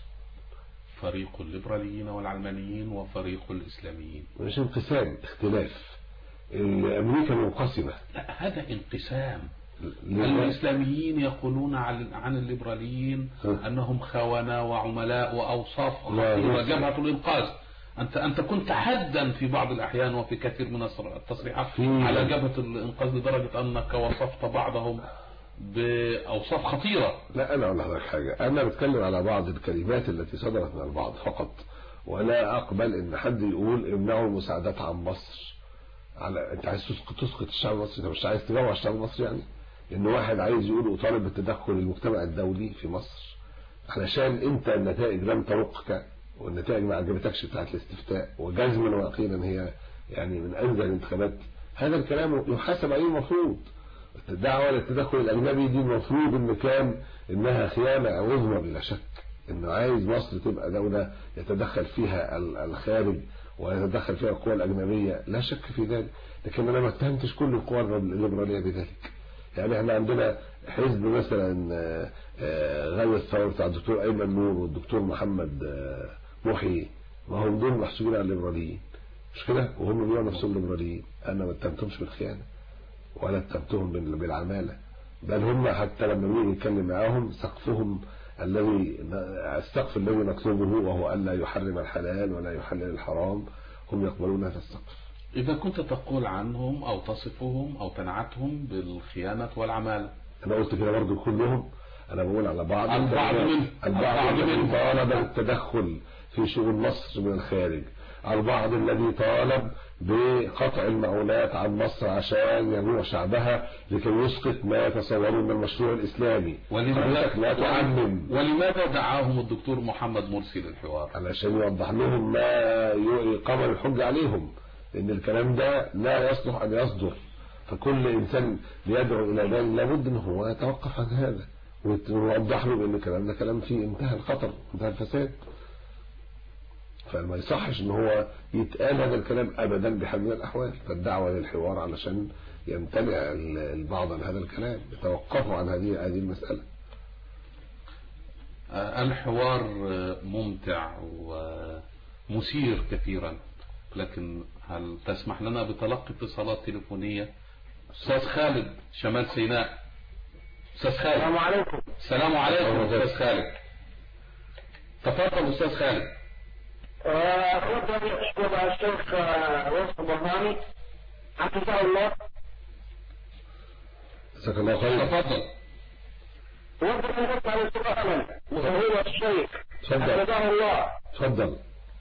فريق الليبراليين والعلمانيين وفريق الإسلاميين
مش انقسام اختلاف أمريكا منقسمة
لا هذا انقسام الإسلاميين يقولون عن الليبراليين أنهم خونة وعملاء وأوصاف خطيرة جبهة الإنقاذ أنت أنت كنت حدا في بعض الأحيان وفي كثير من التصريحات على جبهة الإنقاذ لدرجة أنك وصفت بعضهم بأوصاف خطيرة
لا أنا أقول لك حاجة أنا بتكلم على بعض الكلمات التي صدرت من البعض فقط ولا أقبل إن حد يقول امنعوا المساعدات عن مصر على أنت عايز تسقط تسقط الشعب المصري أنت مش عايز تجوع الشعب المصري يعني إن واحد عايز يقول أطالب بالتدخل المجتمع الدولي في مصر علشان أنت النتائج لم ترقك والنتائج ما عجبتكش بتاعت الاستفتاء وجزما ويقينا هي يعني من انزل الانتخابات هذا الكلام يحاسب عليه المفروض الدعوة للتدخل الأجنبي دي المفروض إن كان إنها خيانة عظمى بلا شك إنه عايز مصر تبقى دولة يتدخل فيها الخارج ويتدخل فيها القوى الأجنبية لا شك في ذلك لكن أنا ما اتهمتش كل القوى الليبرالية بذلك يعني احنا عندنا حزب مثلا غاوي الثورة بتاع الدكتور أيمن نور والدكتور محمد محيي ما هم دول محسوبين على الليبراليين مش كده وهم بيقولوا نفسهم ليبراليين انا ما اتهمتهمش بالخيانه ولا اتهمتهم بالعماله بل هم حتى لما بنيجي نتكلم معاهم سقفهم الذي السقف الذي نطلبه وهو الا يحرم الحلال ولا يحلل الحرام هم يقبلون هذا السقف
إذا كنت تقول عنهم أو تصفهم أو تنعتهم بالخيانة والعمالة
أنا قلت كده برضه كلهم أنا بقول على بعض
البعض من
البعض الذي طالب التدخل في شؤون مصر من الخارج البعض الذي طالب بقطع المعونات عن مصر عشان يجوع شعبها لكي يسقط ما يتصورون من المشروع الإسلامي
ولماذا
لا تعمم
ولماذا دعاهم الدكتور محمد مرسي للحوار
علشان يوضح لهم ما يقام الحج عليهم لأن الكلام ده لا يصلح أن يصدر فكل إنسان بيدعو إلى ذلك لابد أن هو يتوقف عن هذا ونوضح له بأن الكلام ده كلام فيه انتهى الخطر انتهى الفساد فما يصحش ان هو يتقال هذا الكلام ابدا بحال من الاحوال فالدعوه للحوار علشان يمتنع البعض عن هذا الكلام يتوقفوا عن هذه هذه المساله
الحوار ممتع ومثير كثيرا لكن هل تسمح لنا بتلقي اتصالات تليفونيه استاذ خالد شمال سيناء استاذ خالد
السلام عليكم
السلام عليكم استاذ خالد تفضل استاذ خالد
أود أن أشكر الشيخ وصف البرهاني حفظه الله
جزاك الله خير
تفضل
أود أن أسأل سؤالا وهو الشيخ
تفضل
حفظه الله
تفضل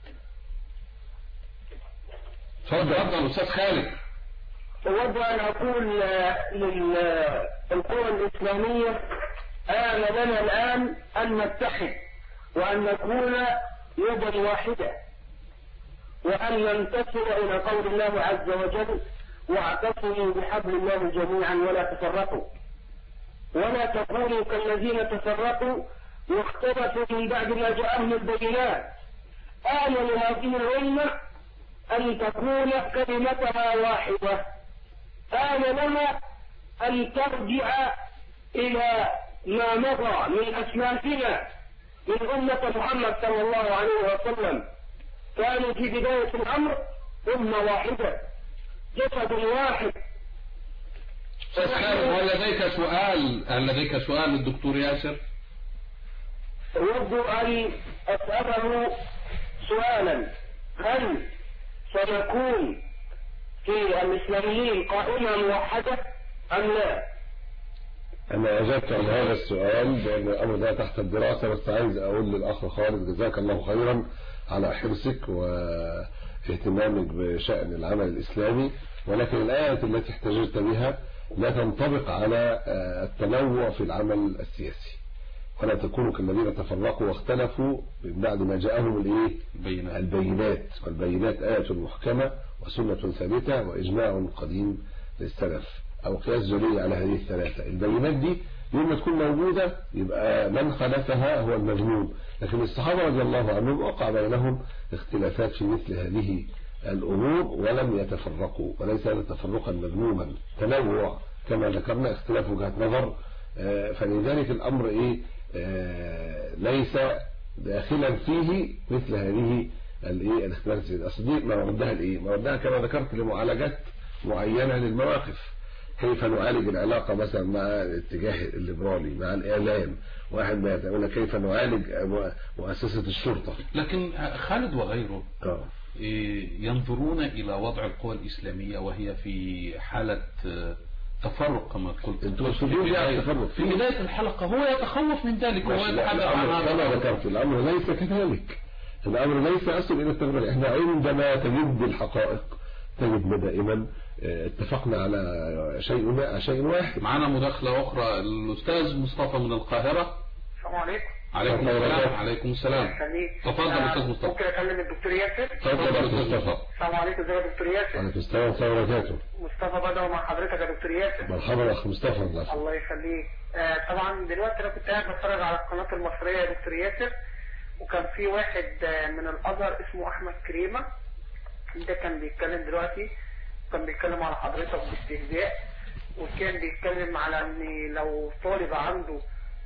تفضل استاذ خالد
أود أن أقول للقوى الإسلامية آن لنا الآن أن نتحد وأن نكون يدا واحدة وأن ننتصر إلى قول الله عز وجل واعتصموا بحبل الله جميعا ولا تفرقوا ولا تكونوا كالذين تفرقوا واختلفوا من بعد ما جاءهم البينات آن لهذه الأمة أن تكون كلمتها واحدة آن لنا أن ترجع إلى ما مضى من أسلافنا من أمة محمد صلى الله عليه وسلم كانوا في بداية الأمر أمة واحدة جسد واحد
أستاذ خالد هل لديك سؤال هل لديك سؤال للدكتور ياسر؟
أود أن أسأله سؤالا هل سنكون في الإسلاميين قائمة موحدة أم لا؟
أنا أجبت عن هذا السؤال بأن الأمر ده تحت الدراسة بس عايز أقول للأخ خالد جزاك الله خيرا على حرصك واهتمامك بشأن العمل الإسلامي ولكن الآية التي احتججت بها لا تنطبق على آه، التنوع في العمل السياسي ولا تكونوا كالذين تفرقوا واختلفوا من بعد ما جاءهم الايه
بينات
البينات والبينات آية محكمة وسنة ثابتة وإجماع قديم للسلف أو قياس جلي على هذه الثلاثة البينات دي يوم ما تكون موجودة يبقى من خالفها هو المذموم لكن الصحابة رضي الله عنهم وقع بينهم اختلافات في مثل هذه الأمور ولم يتفرقوا وليس هذا تفرقا مذموما تنوع كما ذكرنا اختلاف وجهات نظر آه، فلذلك الأمر إيه آه، ليس داخلا فيه مثل هذه الايه الاختلافات الاصل دي موردها الايه موردها كما ذكرت لمعالجات معينه للمواقف كيف نعالج العلاقة مثلا مع الاتجاه الليبرالي مع الإعلام واحد ما يقول لك كيف نعالج مؤسسة الشرطة
لكن خالد وغيره
آه.
إيه، ينظرون إلى وضع القوى الإسلامية وهي في حالة آه، تفرق كما قلت
انتوا مسؤولين
في
يعني
بداية-
تفرق
في بداية الحلقة هو يتخوف من ذلك هو
ماشي، لا،
يتحدث عن
الأمر كما
هذا
ذكرت الأمر ليس كذلك الأمر ليس أصل إلى التغيير احنا عندما تجد الحقائق تجد دائما آه، اتفقنا على شيء على شيء واحد
معنا مداخلة أخرى الأستاذ مصطفى من القاهرة
السلام عليكم
عليكم
الله
السلام
وبركاته.
عليكم السلام
خليك
تفضل
آه،
أستاذ مصطفى.
ممكن أكلم الدكتور ياسر
تفضل يا أستاذ مصطفى
السلام عليكم ازيك يا دكتور ياسر
وعليكم السلام ورحمة الله وبركاته
مصطفى بدوي مع حضرتك يا دكتور ياسر
مرحبا يا أخ مصطفى الله
الله يخليك آه طبعا دلوقتي انا كنت قاعد بتفرج على القناه المصريه يا دكتور ياسر وكان في واحد آه من الازهر اسمه احمد كريمه ده كان بيتكلم دلوقتي كان بيتكلم على حضرتك باستهزاء وكان بيتكلم على ان لو طالب عنده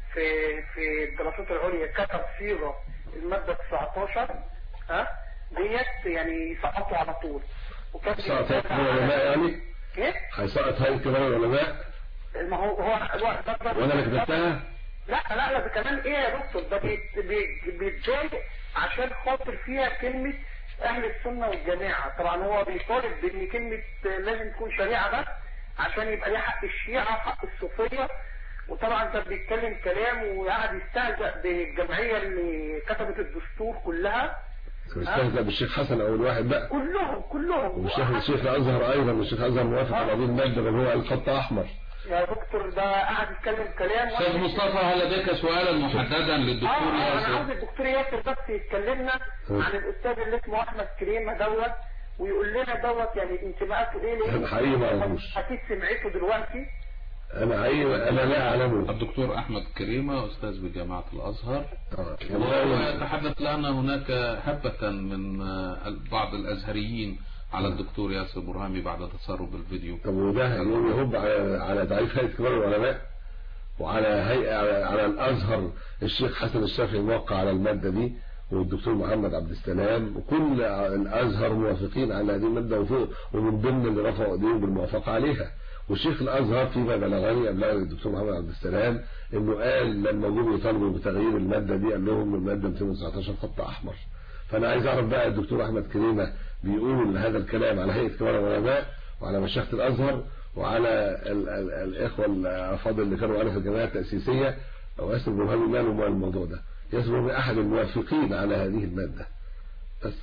في في الدراسات العليا كتب صيغه الماده 19 ها ديت يعني يسقطوا على طول وكان
سقط هيئة
بيتكلم
كبار
على-
العلماء يعني
ايه؟
هيسقط هيئة كبار العلماء
ما هو هو هو ده-
وأنا اللي كتبتها
لا لا لا ده كمان ايه يا دكتور ده بيت- بي- بيتضايق عشان خاطر فيها كلمة اهل السنة والجماعة طبعا هو بيطالب بان كلمة لازم تكون شريعة بس عشان يبقى ليه حق الشيعة حق الصوفية وطبعا كان بيتكلم كلام وقعد يستهزأ بالجمعية اللي كتبت الدستور كلها
استهزأ بالشيخ حسن أول واحد بقى
كلهم كلهم
والشيخ الشيخ الأزهر أيضا الشيخ الأزهر موافق على هذه المادة بل هو الخط أحمر
يا دكتور ده قعد يتكلم كلام
أستاذ مصطفى هل لديك سؤالا محددا
اه
للدكتور
آه، انا عاوز
ياسر
الدكتور ياسر بس يتكلمنا
م.
عن الاستاذ اللي اسمه احمد كريمه دوت ويقول لنا دوت يعني انتماءاته ايه ليه
أنا حقيقي ما أعرفوش.
اكيد سمعته دلوقتي
أنا حقيقي أنا لا أعلمه
الدكتور أحمد كريمة أستاذ بجامعة الأزهر
آه.
وهو يتحدث لنا هناك هبة من آه، بعض الأزهريين على الدكتور ياسر برهامي بعد تسرب الفيديو
طب وده يقوم يهب على على تعريف هيئة كبار العلماء وعلى هيئة على, على الأزهر الشيخ حسن الشافعي موقع على المادة دي والدكتور محمد عبد السلام وكل الأزهر موافقين على هذه المادة وفوق ومن ضمن اللي رفعوا ايديهم بالموافقة عليها وشيخ الأزهر فيما بلغني أبلغني الدكتور محمد عبد السلام إنه قال لما جم يطالبوا بتغيير المادة دي قال لهم المادة 219 خط أحمر فأنا عايز أعرف بقى الدكتور أحمد كريمة بيقول هذا الكلام على هيئة كبار العلماء وعلى مشيخة الأزهر وعلى ال ال الإخوة الأفاضل اللي كانوا معانا في الجمعية التأسيسية أو ياسر برهان ماله مال الموضوع ده ياسر برهان أحد الموافقين على هذه المادة بس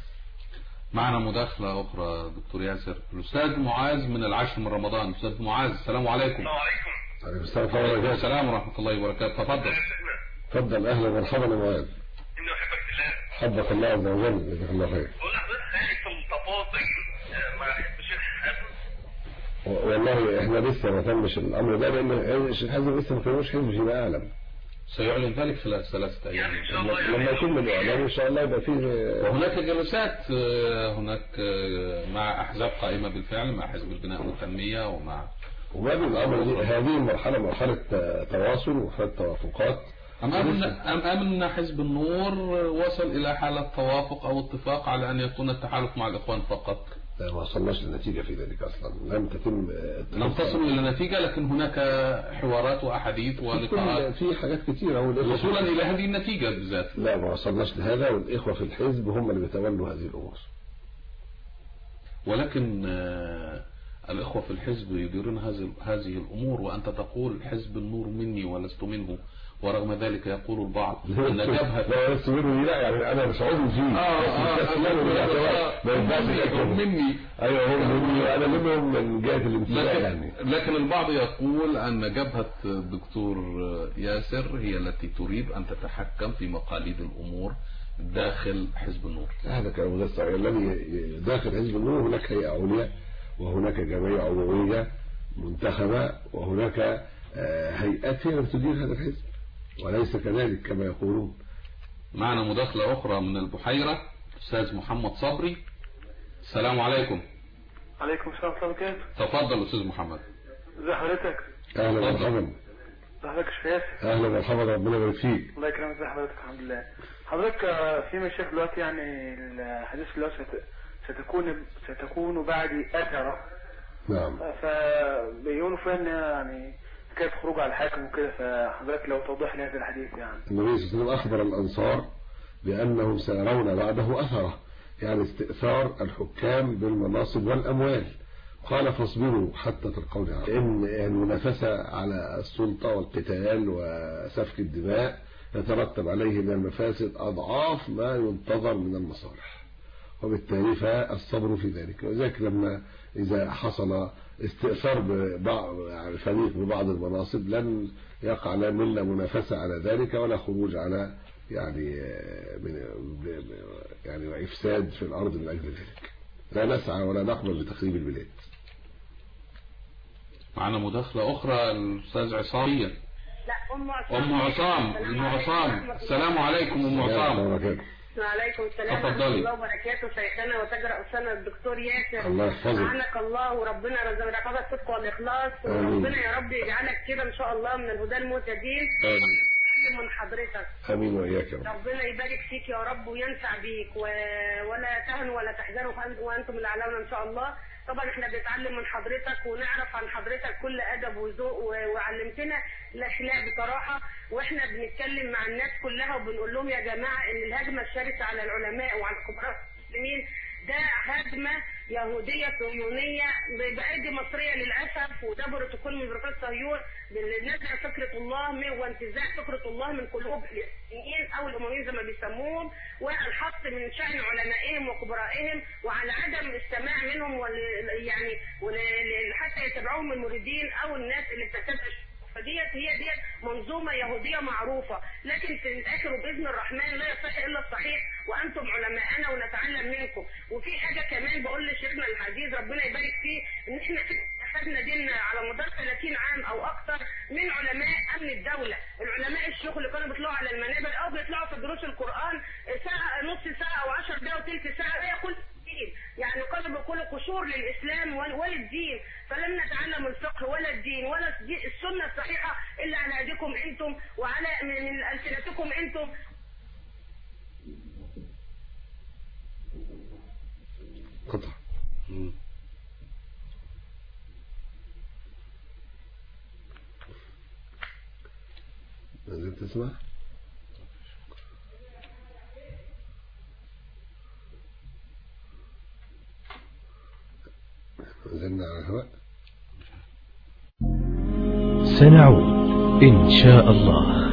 معنا مداخلة أخرى دكتور ياسر الأستاذ معاذ من العاشر من رمضان أستاذ معاذ السلام عليكم
السلام عليكم
عليكم السلام ورحمة الله
وعليكم
وبركاته
السلام ورحمة الله وبركاته تفضل
شيخنا
تفضل أهلا ومرحبا يا معاذ
اني احبك في الله
حبك الله عز وجل جزاك الله خير
بقول لحضرتك خايف التفاصيل آه، مع حزب الشيخ حازم
و- والله احنا لسه ما تمش الامر ده لان الشيخ حازم لسه ما كانوش حزب فيما اعلم
سيعلن ذلك خلال ثلاثة أيام
يعني ان شاء الله
لما
يعني
يكون من الاعلام ان شاء الله يبقى فيه
وهناك جلسات آه، هناك آه، مع أحزاب قائمة بالفعل مع حزب البناء والتنمية ومع
وباب الامر دي هذه المرحله مرحله آه، تواصل ومرحله توافقات
أم أن أم أن حزب النور وصل إلى حالة توافق أو اتفاق على أن يكون التحالف مع الإخوان فقط
لا ما وصلناش للنتيجة في ذلك أصلا لم تتم
لم تصلوا إلى نتيجة لكن هناك حوارات وأحاديث
في
ولقاءات
كل- في حاجات كتيرة والإخوة
وصولا إلى هذه النتيجة بالذات
لا ما وصلناش لهذا والإخوة في الحزب هم اللي بيتولوا هذه الأمور
ولكن آه، الإخوة في الحزب يديرون هذه هذه الأمور وأنت تقول حزب النور مني ولست منه ورغم ذلك يقول البعض أن جبهة
لا بس مني لا يعني أنا مش عضو فيه
آه
بس مني باعتبار- ما ينفعش
مني
يحكموا.
مني
أيوه هم مني وأنا منهم من جهة الانتماء يعني
لكن, لكن البعض يقول أن جبهة الدكتور ياسر هي التي تريد أن تتحكم في مقاليد الأمور داخل حزب النور
هذا كلام ده الصحيح الذي ي- داخل حزب النور هناك هيئة عليا وهناك جمعية عمومية منتخبة وهناك آه، هيئات هي التي تدير هذا الحزب وليس كذلك كما يقولون
معنا مداخلة أخرى من البحيرة أستاذ محمد صبري السلام عليكم
عليكم السلام ورحمة الله وبركاته
تفضل أستاذ محمد
ازي حضرتك
أهلا
اتفضل.
مرحبا
حضرتك شيخ ياسر
أهلا مرحبا ربنا يبارك فيك
الله يكرمك ازي حضرتك الحمد لله حضرتك آه، في مشايخ دلوقتي يعني الحديث دلوقتي ست- ستكون ستكون بعدي أثرة
نعم
فبيقولوا فيها ان يعني حكاية خروج على الحاكم وكده فحضرتك لو توضح لي هذا الحديث يعني
النبي صلى الله عليه وسلم أخبر الأنصار بأنهم سيرون بعده أثره يعني استئثار الحكام بالمناصب والأموال قال فاصبروا حتى تلقوني عرض. إن المنافسة على السلطة والقتال وسفك الدماء يترتب عليه من المفاسد أضعاف ما ينتظر من المصالح وبالتالي فالصبر في ذلك ولذلك لما إذا حصل استئثار ببعض يعني فريق ببعض المناصب لن يقع لا منا منافسة على ذلك ولا خروج على يعني آه، من ب- ب- يعني وإفساد في الأرض من أجل ذلك لا نسعى ولا نقبل بتخريب البلاد
معنا مداخلة أخرى الأستاذ عصامية
لا ام عصام
أم عصام أم عصام السلام عليكم أم عصام
وبركاته.
وعليكم السلام
تفضلي.
ورحمه الله وبركاته شيخنا وتجرأ سنة الدكتور ياسر
الله يحفظك.
عنك الله وربنا رزق رقبة الصدق والإخلاص
آمين.
وربنا يا رب يجعلك كده إن شاء الله من الهدى المهتدين
آمين
نتعلم من حضرتك
آمين وإياك يا رب
ربنا يبارك فيك يا رب وينفع بيك و... ولا تهنوا ولا تحزنوا فأنت- وانتم الاعلون ان شاء الله طبعا احنا بنتعلم من حضرتك ونعرف عن حضرتك كل ادب وذوق و- وعلمتنا الاخلاق بصراحه واحنا بنتكلم مع الناس كلها وبنقول لهم يا جماعه ان الهجمه الشرسه على العلماء وعلى كبراء المسلمين ده هجمه يهوديه صهيونيه بايدي مصريه للاسف وده بروتوكول من بروتوكول صهيون لنزع فكره الله من وانتزاع فكره الله من قلوب الاسلاميين او الامويين زي ما بيسموهم والحط من شان علمائهم وكبرائهم وعلى عدم السماع منهم ول يعني ول- حتى يتبعوهم المريدين او الناس اللي بتتبع فديت هي ديت منظومة يهودية معروفة لكن في الآخر وبإذن الرحمن لا يصح إلا الصحيح وأنتم علماءنا ونتعلم منكم وفي حاجة كمان بقول لشيخنا العزيز ربنا يبارك فيه إن إحنا أخذنا ديننا على مدار 30 عام أو أكثر من علماء أمن الدولة العلماء الشيوخ اللي كانوا بيطلعوا على المنابر أو بيطلعوا في دروس القرآن ساعة نص ساعة أو 10 دقايق وثلث ساعة لا يقول الدين يعني قلب كل قشور للإسلام وال- وللدين فلم نتعلم الفقه ولا الدين ولا الدي- السنة الصحيحة إلا على أيديكم أنتم وعلى من من ألسنتكم أنتم
قطع لازم تسمع نزلنا على الهواء
سنعود إن شاء الله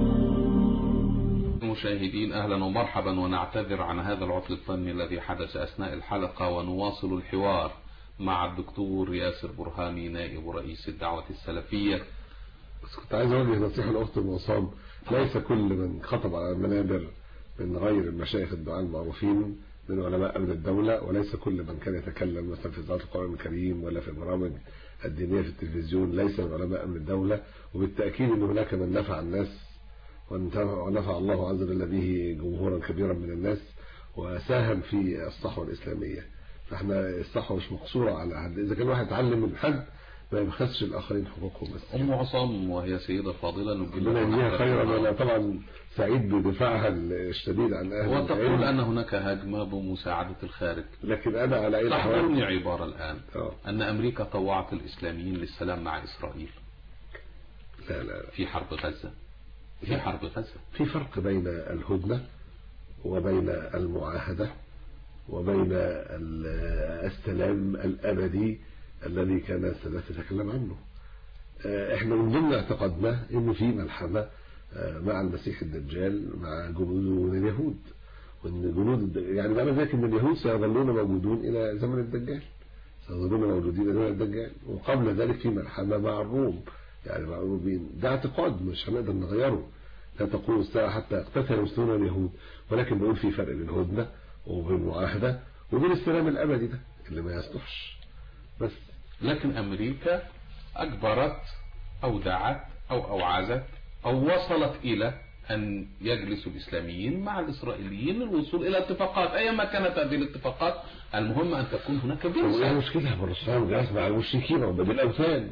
المشاهدين أهلا ومرحبا ونعتذر عن هذا العطل الفني الذي حدث أثناء الحلقة ونواصل الحوار مع الدكتور ياسر برهامي نائب رئيس الدعوة السلفية
بس كنت عايز اوجه نصيحه لاخت المصاب ليس كل من خطب على المنابر من غير المشايخ الدعاء المعروفين من علماء امن الدوله وليس كل من كان يتكلم مثلا في اذاعه القران الكريم ولا في البرامج الدينيه في التلفزيون ليس من علماء امن الدوله وبالتاكيد ان هناك من نفع الناس ونفع ونفع الله عز وجل به جمهورا كبيرا من الناس وساهم في الصحوه الاسلاميه فاحنا الصحوه مش مقصوره على حد اذا كان واحد اتعلم من حد ما يبخسش الآخرين حقوقهم بس
أم عصام وهي سيدة فاضلة نجيب
ربنا يجزيها
لها
خيرا
خيرا.
أنا طبعا سعيد بدفاعها الشديد عن أهل
وتقول
العلم
أن هناك هجمة بمساعدة الخارج
لكن أنا على أي
تحضرني
الأحوال
عبارة الآن
آه.
أن أمريكا طوعت الإسلاميين للسلام مع إسرائيل
لا لا لا
في حرب غزة في حرب غزة
في فرق بين الهدنة وبين المعاهدة وبين ال- السلام الأبدي الذي كان السادات يتكلم عنه آه، احنا من ضمن اعتقادنا انه في ملحمة آه، مع المسيح الدجال مع جنود اليهود وان جنود الد- يعني معنى ذلك ان اليهود سيظلون موجودون الى زمن الدجال سيظلون موجودين الى زمن الدجال وقبل ذلك في ملحمة مع الروم يعني مع الروميين ده اعتقاد مش هنقدر نغيره لا تقوم الساعة حتى يقتتل المسلمون اليهود ولكن بقول في فرق بين هدنة وبين معاهدة وبين السلام الأبدي ده اللي ما يصلحش بس
لكن أمريكا أجبرت أو دعت أو أوعزت أو وصلت إلى أن يجلس الإسلاميين مع الإسرائيليين للوصول إلى اتفاقات أيما كانت هذه الاتفاقات المهم أن تكون هناك
طب ايه
جلسة
المشكلة الرسول جلس مع المشركين وبدل الأوثان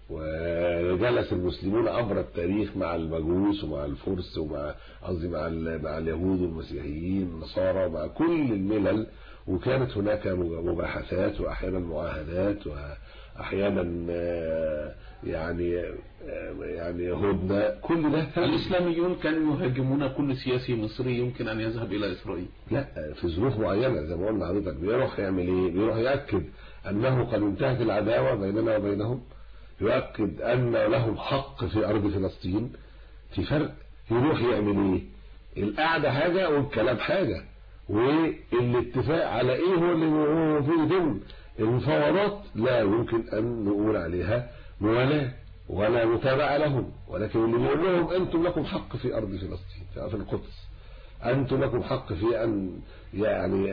وجلس المسلمون عبر التاريخ مع المجوس ومع الفرس ومع قصدي مع ال- مع اليهود والمسيحيين والنصارى ومع كل الملل وكانت هناك مباحثات واحيانا معاهدات واحيانا آه، يعني آه، يعني هدنه كل ده كان
الإسلاميون كانوا يهاجمون كل سياسي مصري يمكن أن يذهب إلى إسرائيل
لا في ظروف معينة زي ما قلنا حضرتك بيروح يعمل ايه بيروح يأكد انه قد انتهت العداوة بيننا وبينهم يؤكد ان لهم حق في ارض فلسطين في فرق يروح يعمل ايه القعدة حاجة والكلام حاجة والاتفاق على ايه هو اللي المفروض يتم المفاوضات لا يمكن ان نقول عليها موالاة ولا متابعة لهم ولكن اللي بيقول لهم انتم لكم حق في ارض فلسطين في القدس أنتم لكم حق في أن يعني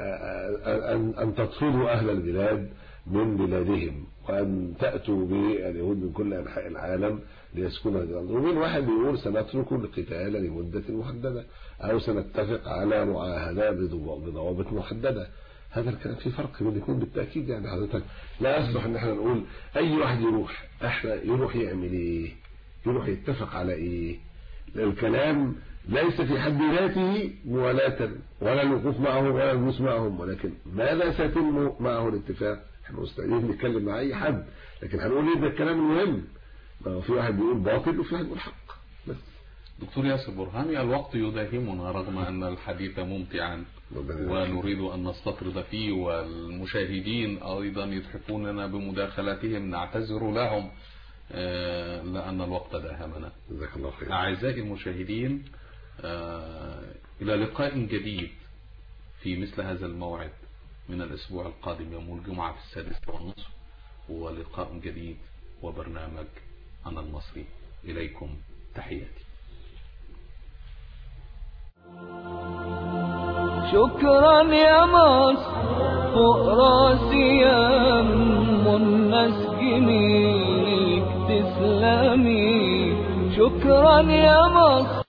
أن أن تطردوا أهل البلاد من بلادهم وأن تأتوا باليهود من كل أنحاء العالم ليسكنوا هذه الأرض ومن واحد بيقول سنترك القتال لمدة محددة أو سنتفق على معاهدة بضوا- بضوابط محددة هذا الكلام في فرق بين الاثنين بالتأكيد يعني حضرتك لا يصلح ان احنا نقول اي واحد يروح احنا يروح يعمل ايه يروح يتفق على ايه الكلام ليس في حد ذاته موالاة ولا الوقوف معهم ولا الجلوس معهم ولكن ماذا سيتم معه الاتفاق احنا مستعدين نتكلم مع اي حد لكن هنقول ايه ده الكلام المهم ما هو في واحد بيقول باطل وفي واحد بيقول حق بس
دكتور ياسر برهامي الوقت يداهمنا رغم أن الحديث ممتعا
ربنا يبارك فيك.
ونريد أن نستطرد فيه والمشاهدين أيضا يتحفوننا بمداخلاتهم نعتذر لهم آه، لأن الوقت داهمنا
جزاك الله خير
أعزائي المشاهدين آه، إلى لقاء جديد في مثل هذا الموعد من الأسبوع القادم يوم الجمعة في السادسة والنصف ولقاء جديد وبرنامج أنا المصري إليكم تحياتي
شكرا يا مصر فوق راسي يا ام الناس جميلك تسلمي شكرا يا مصر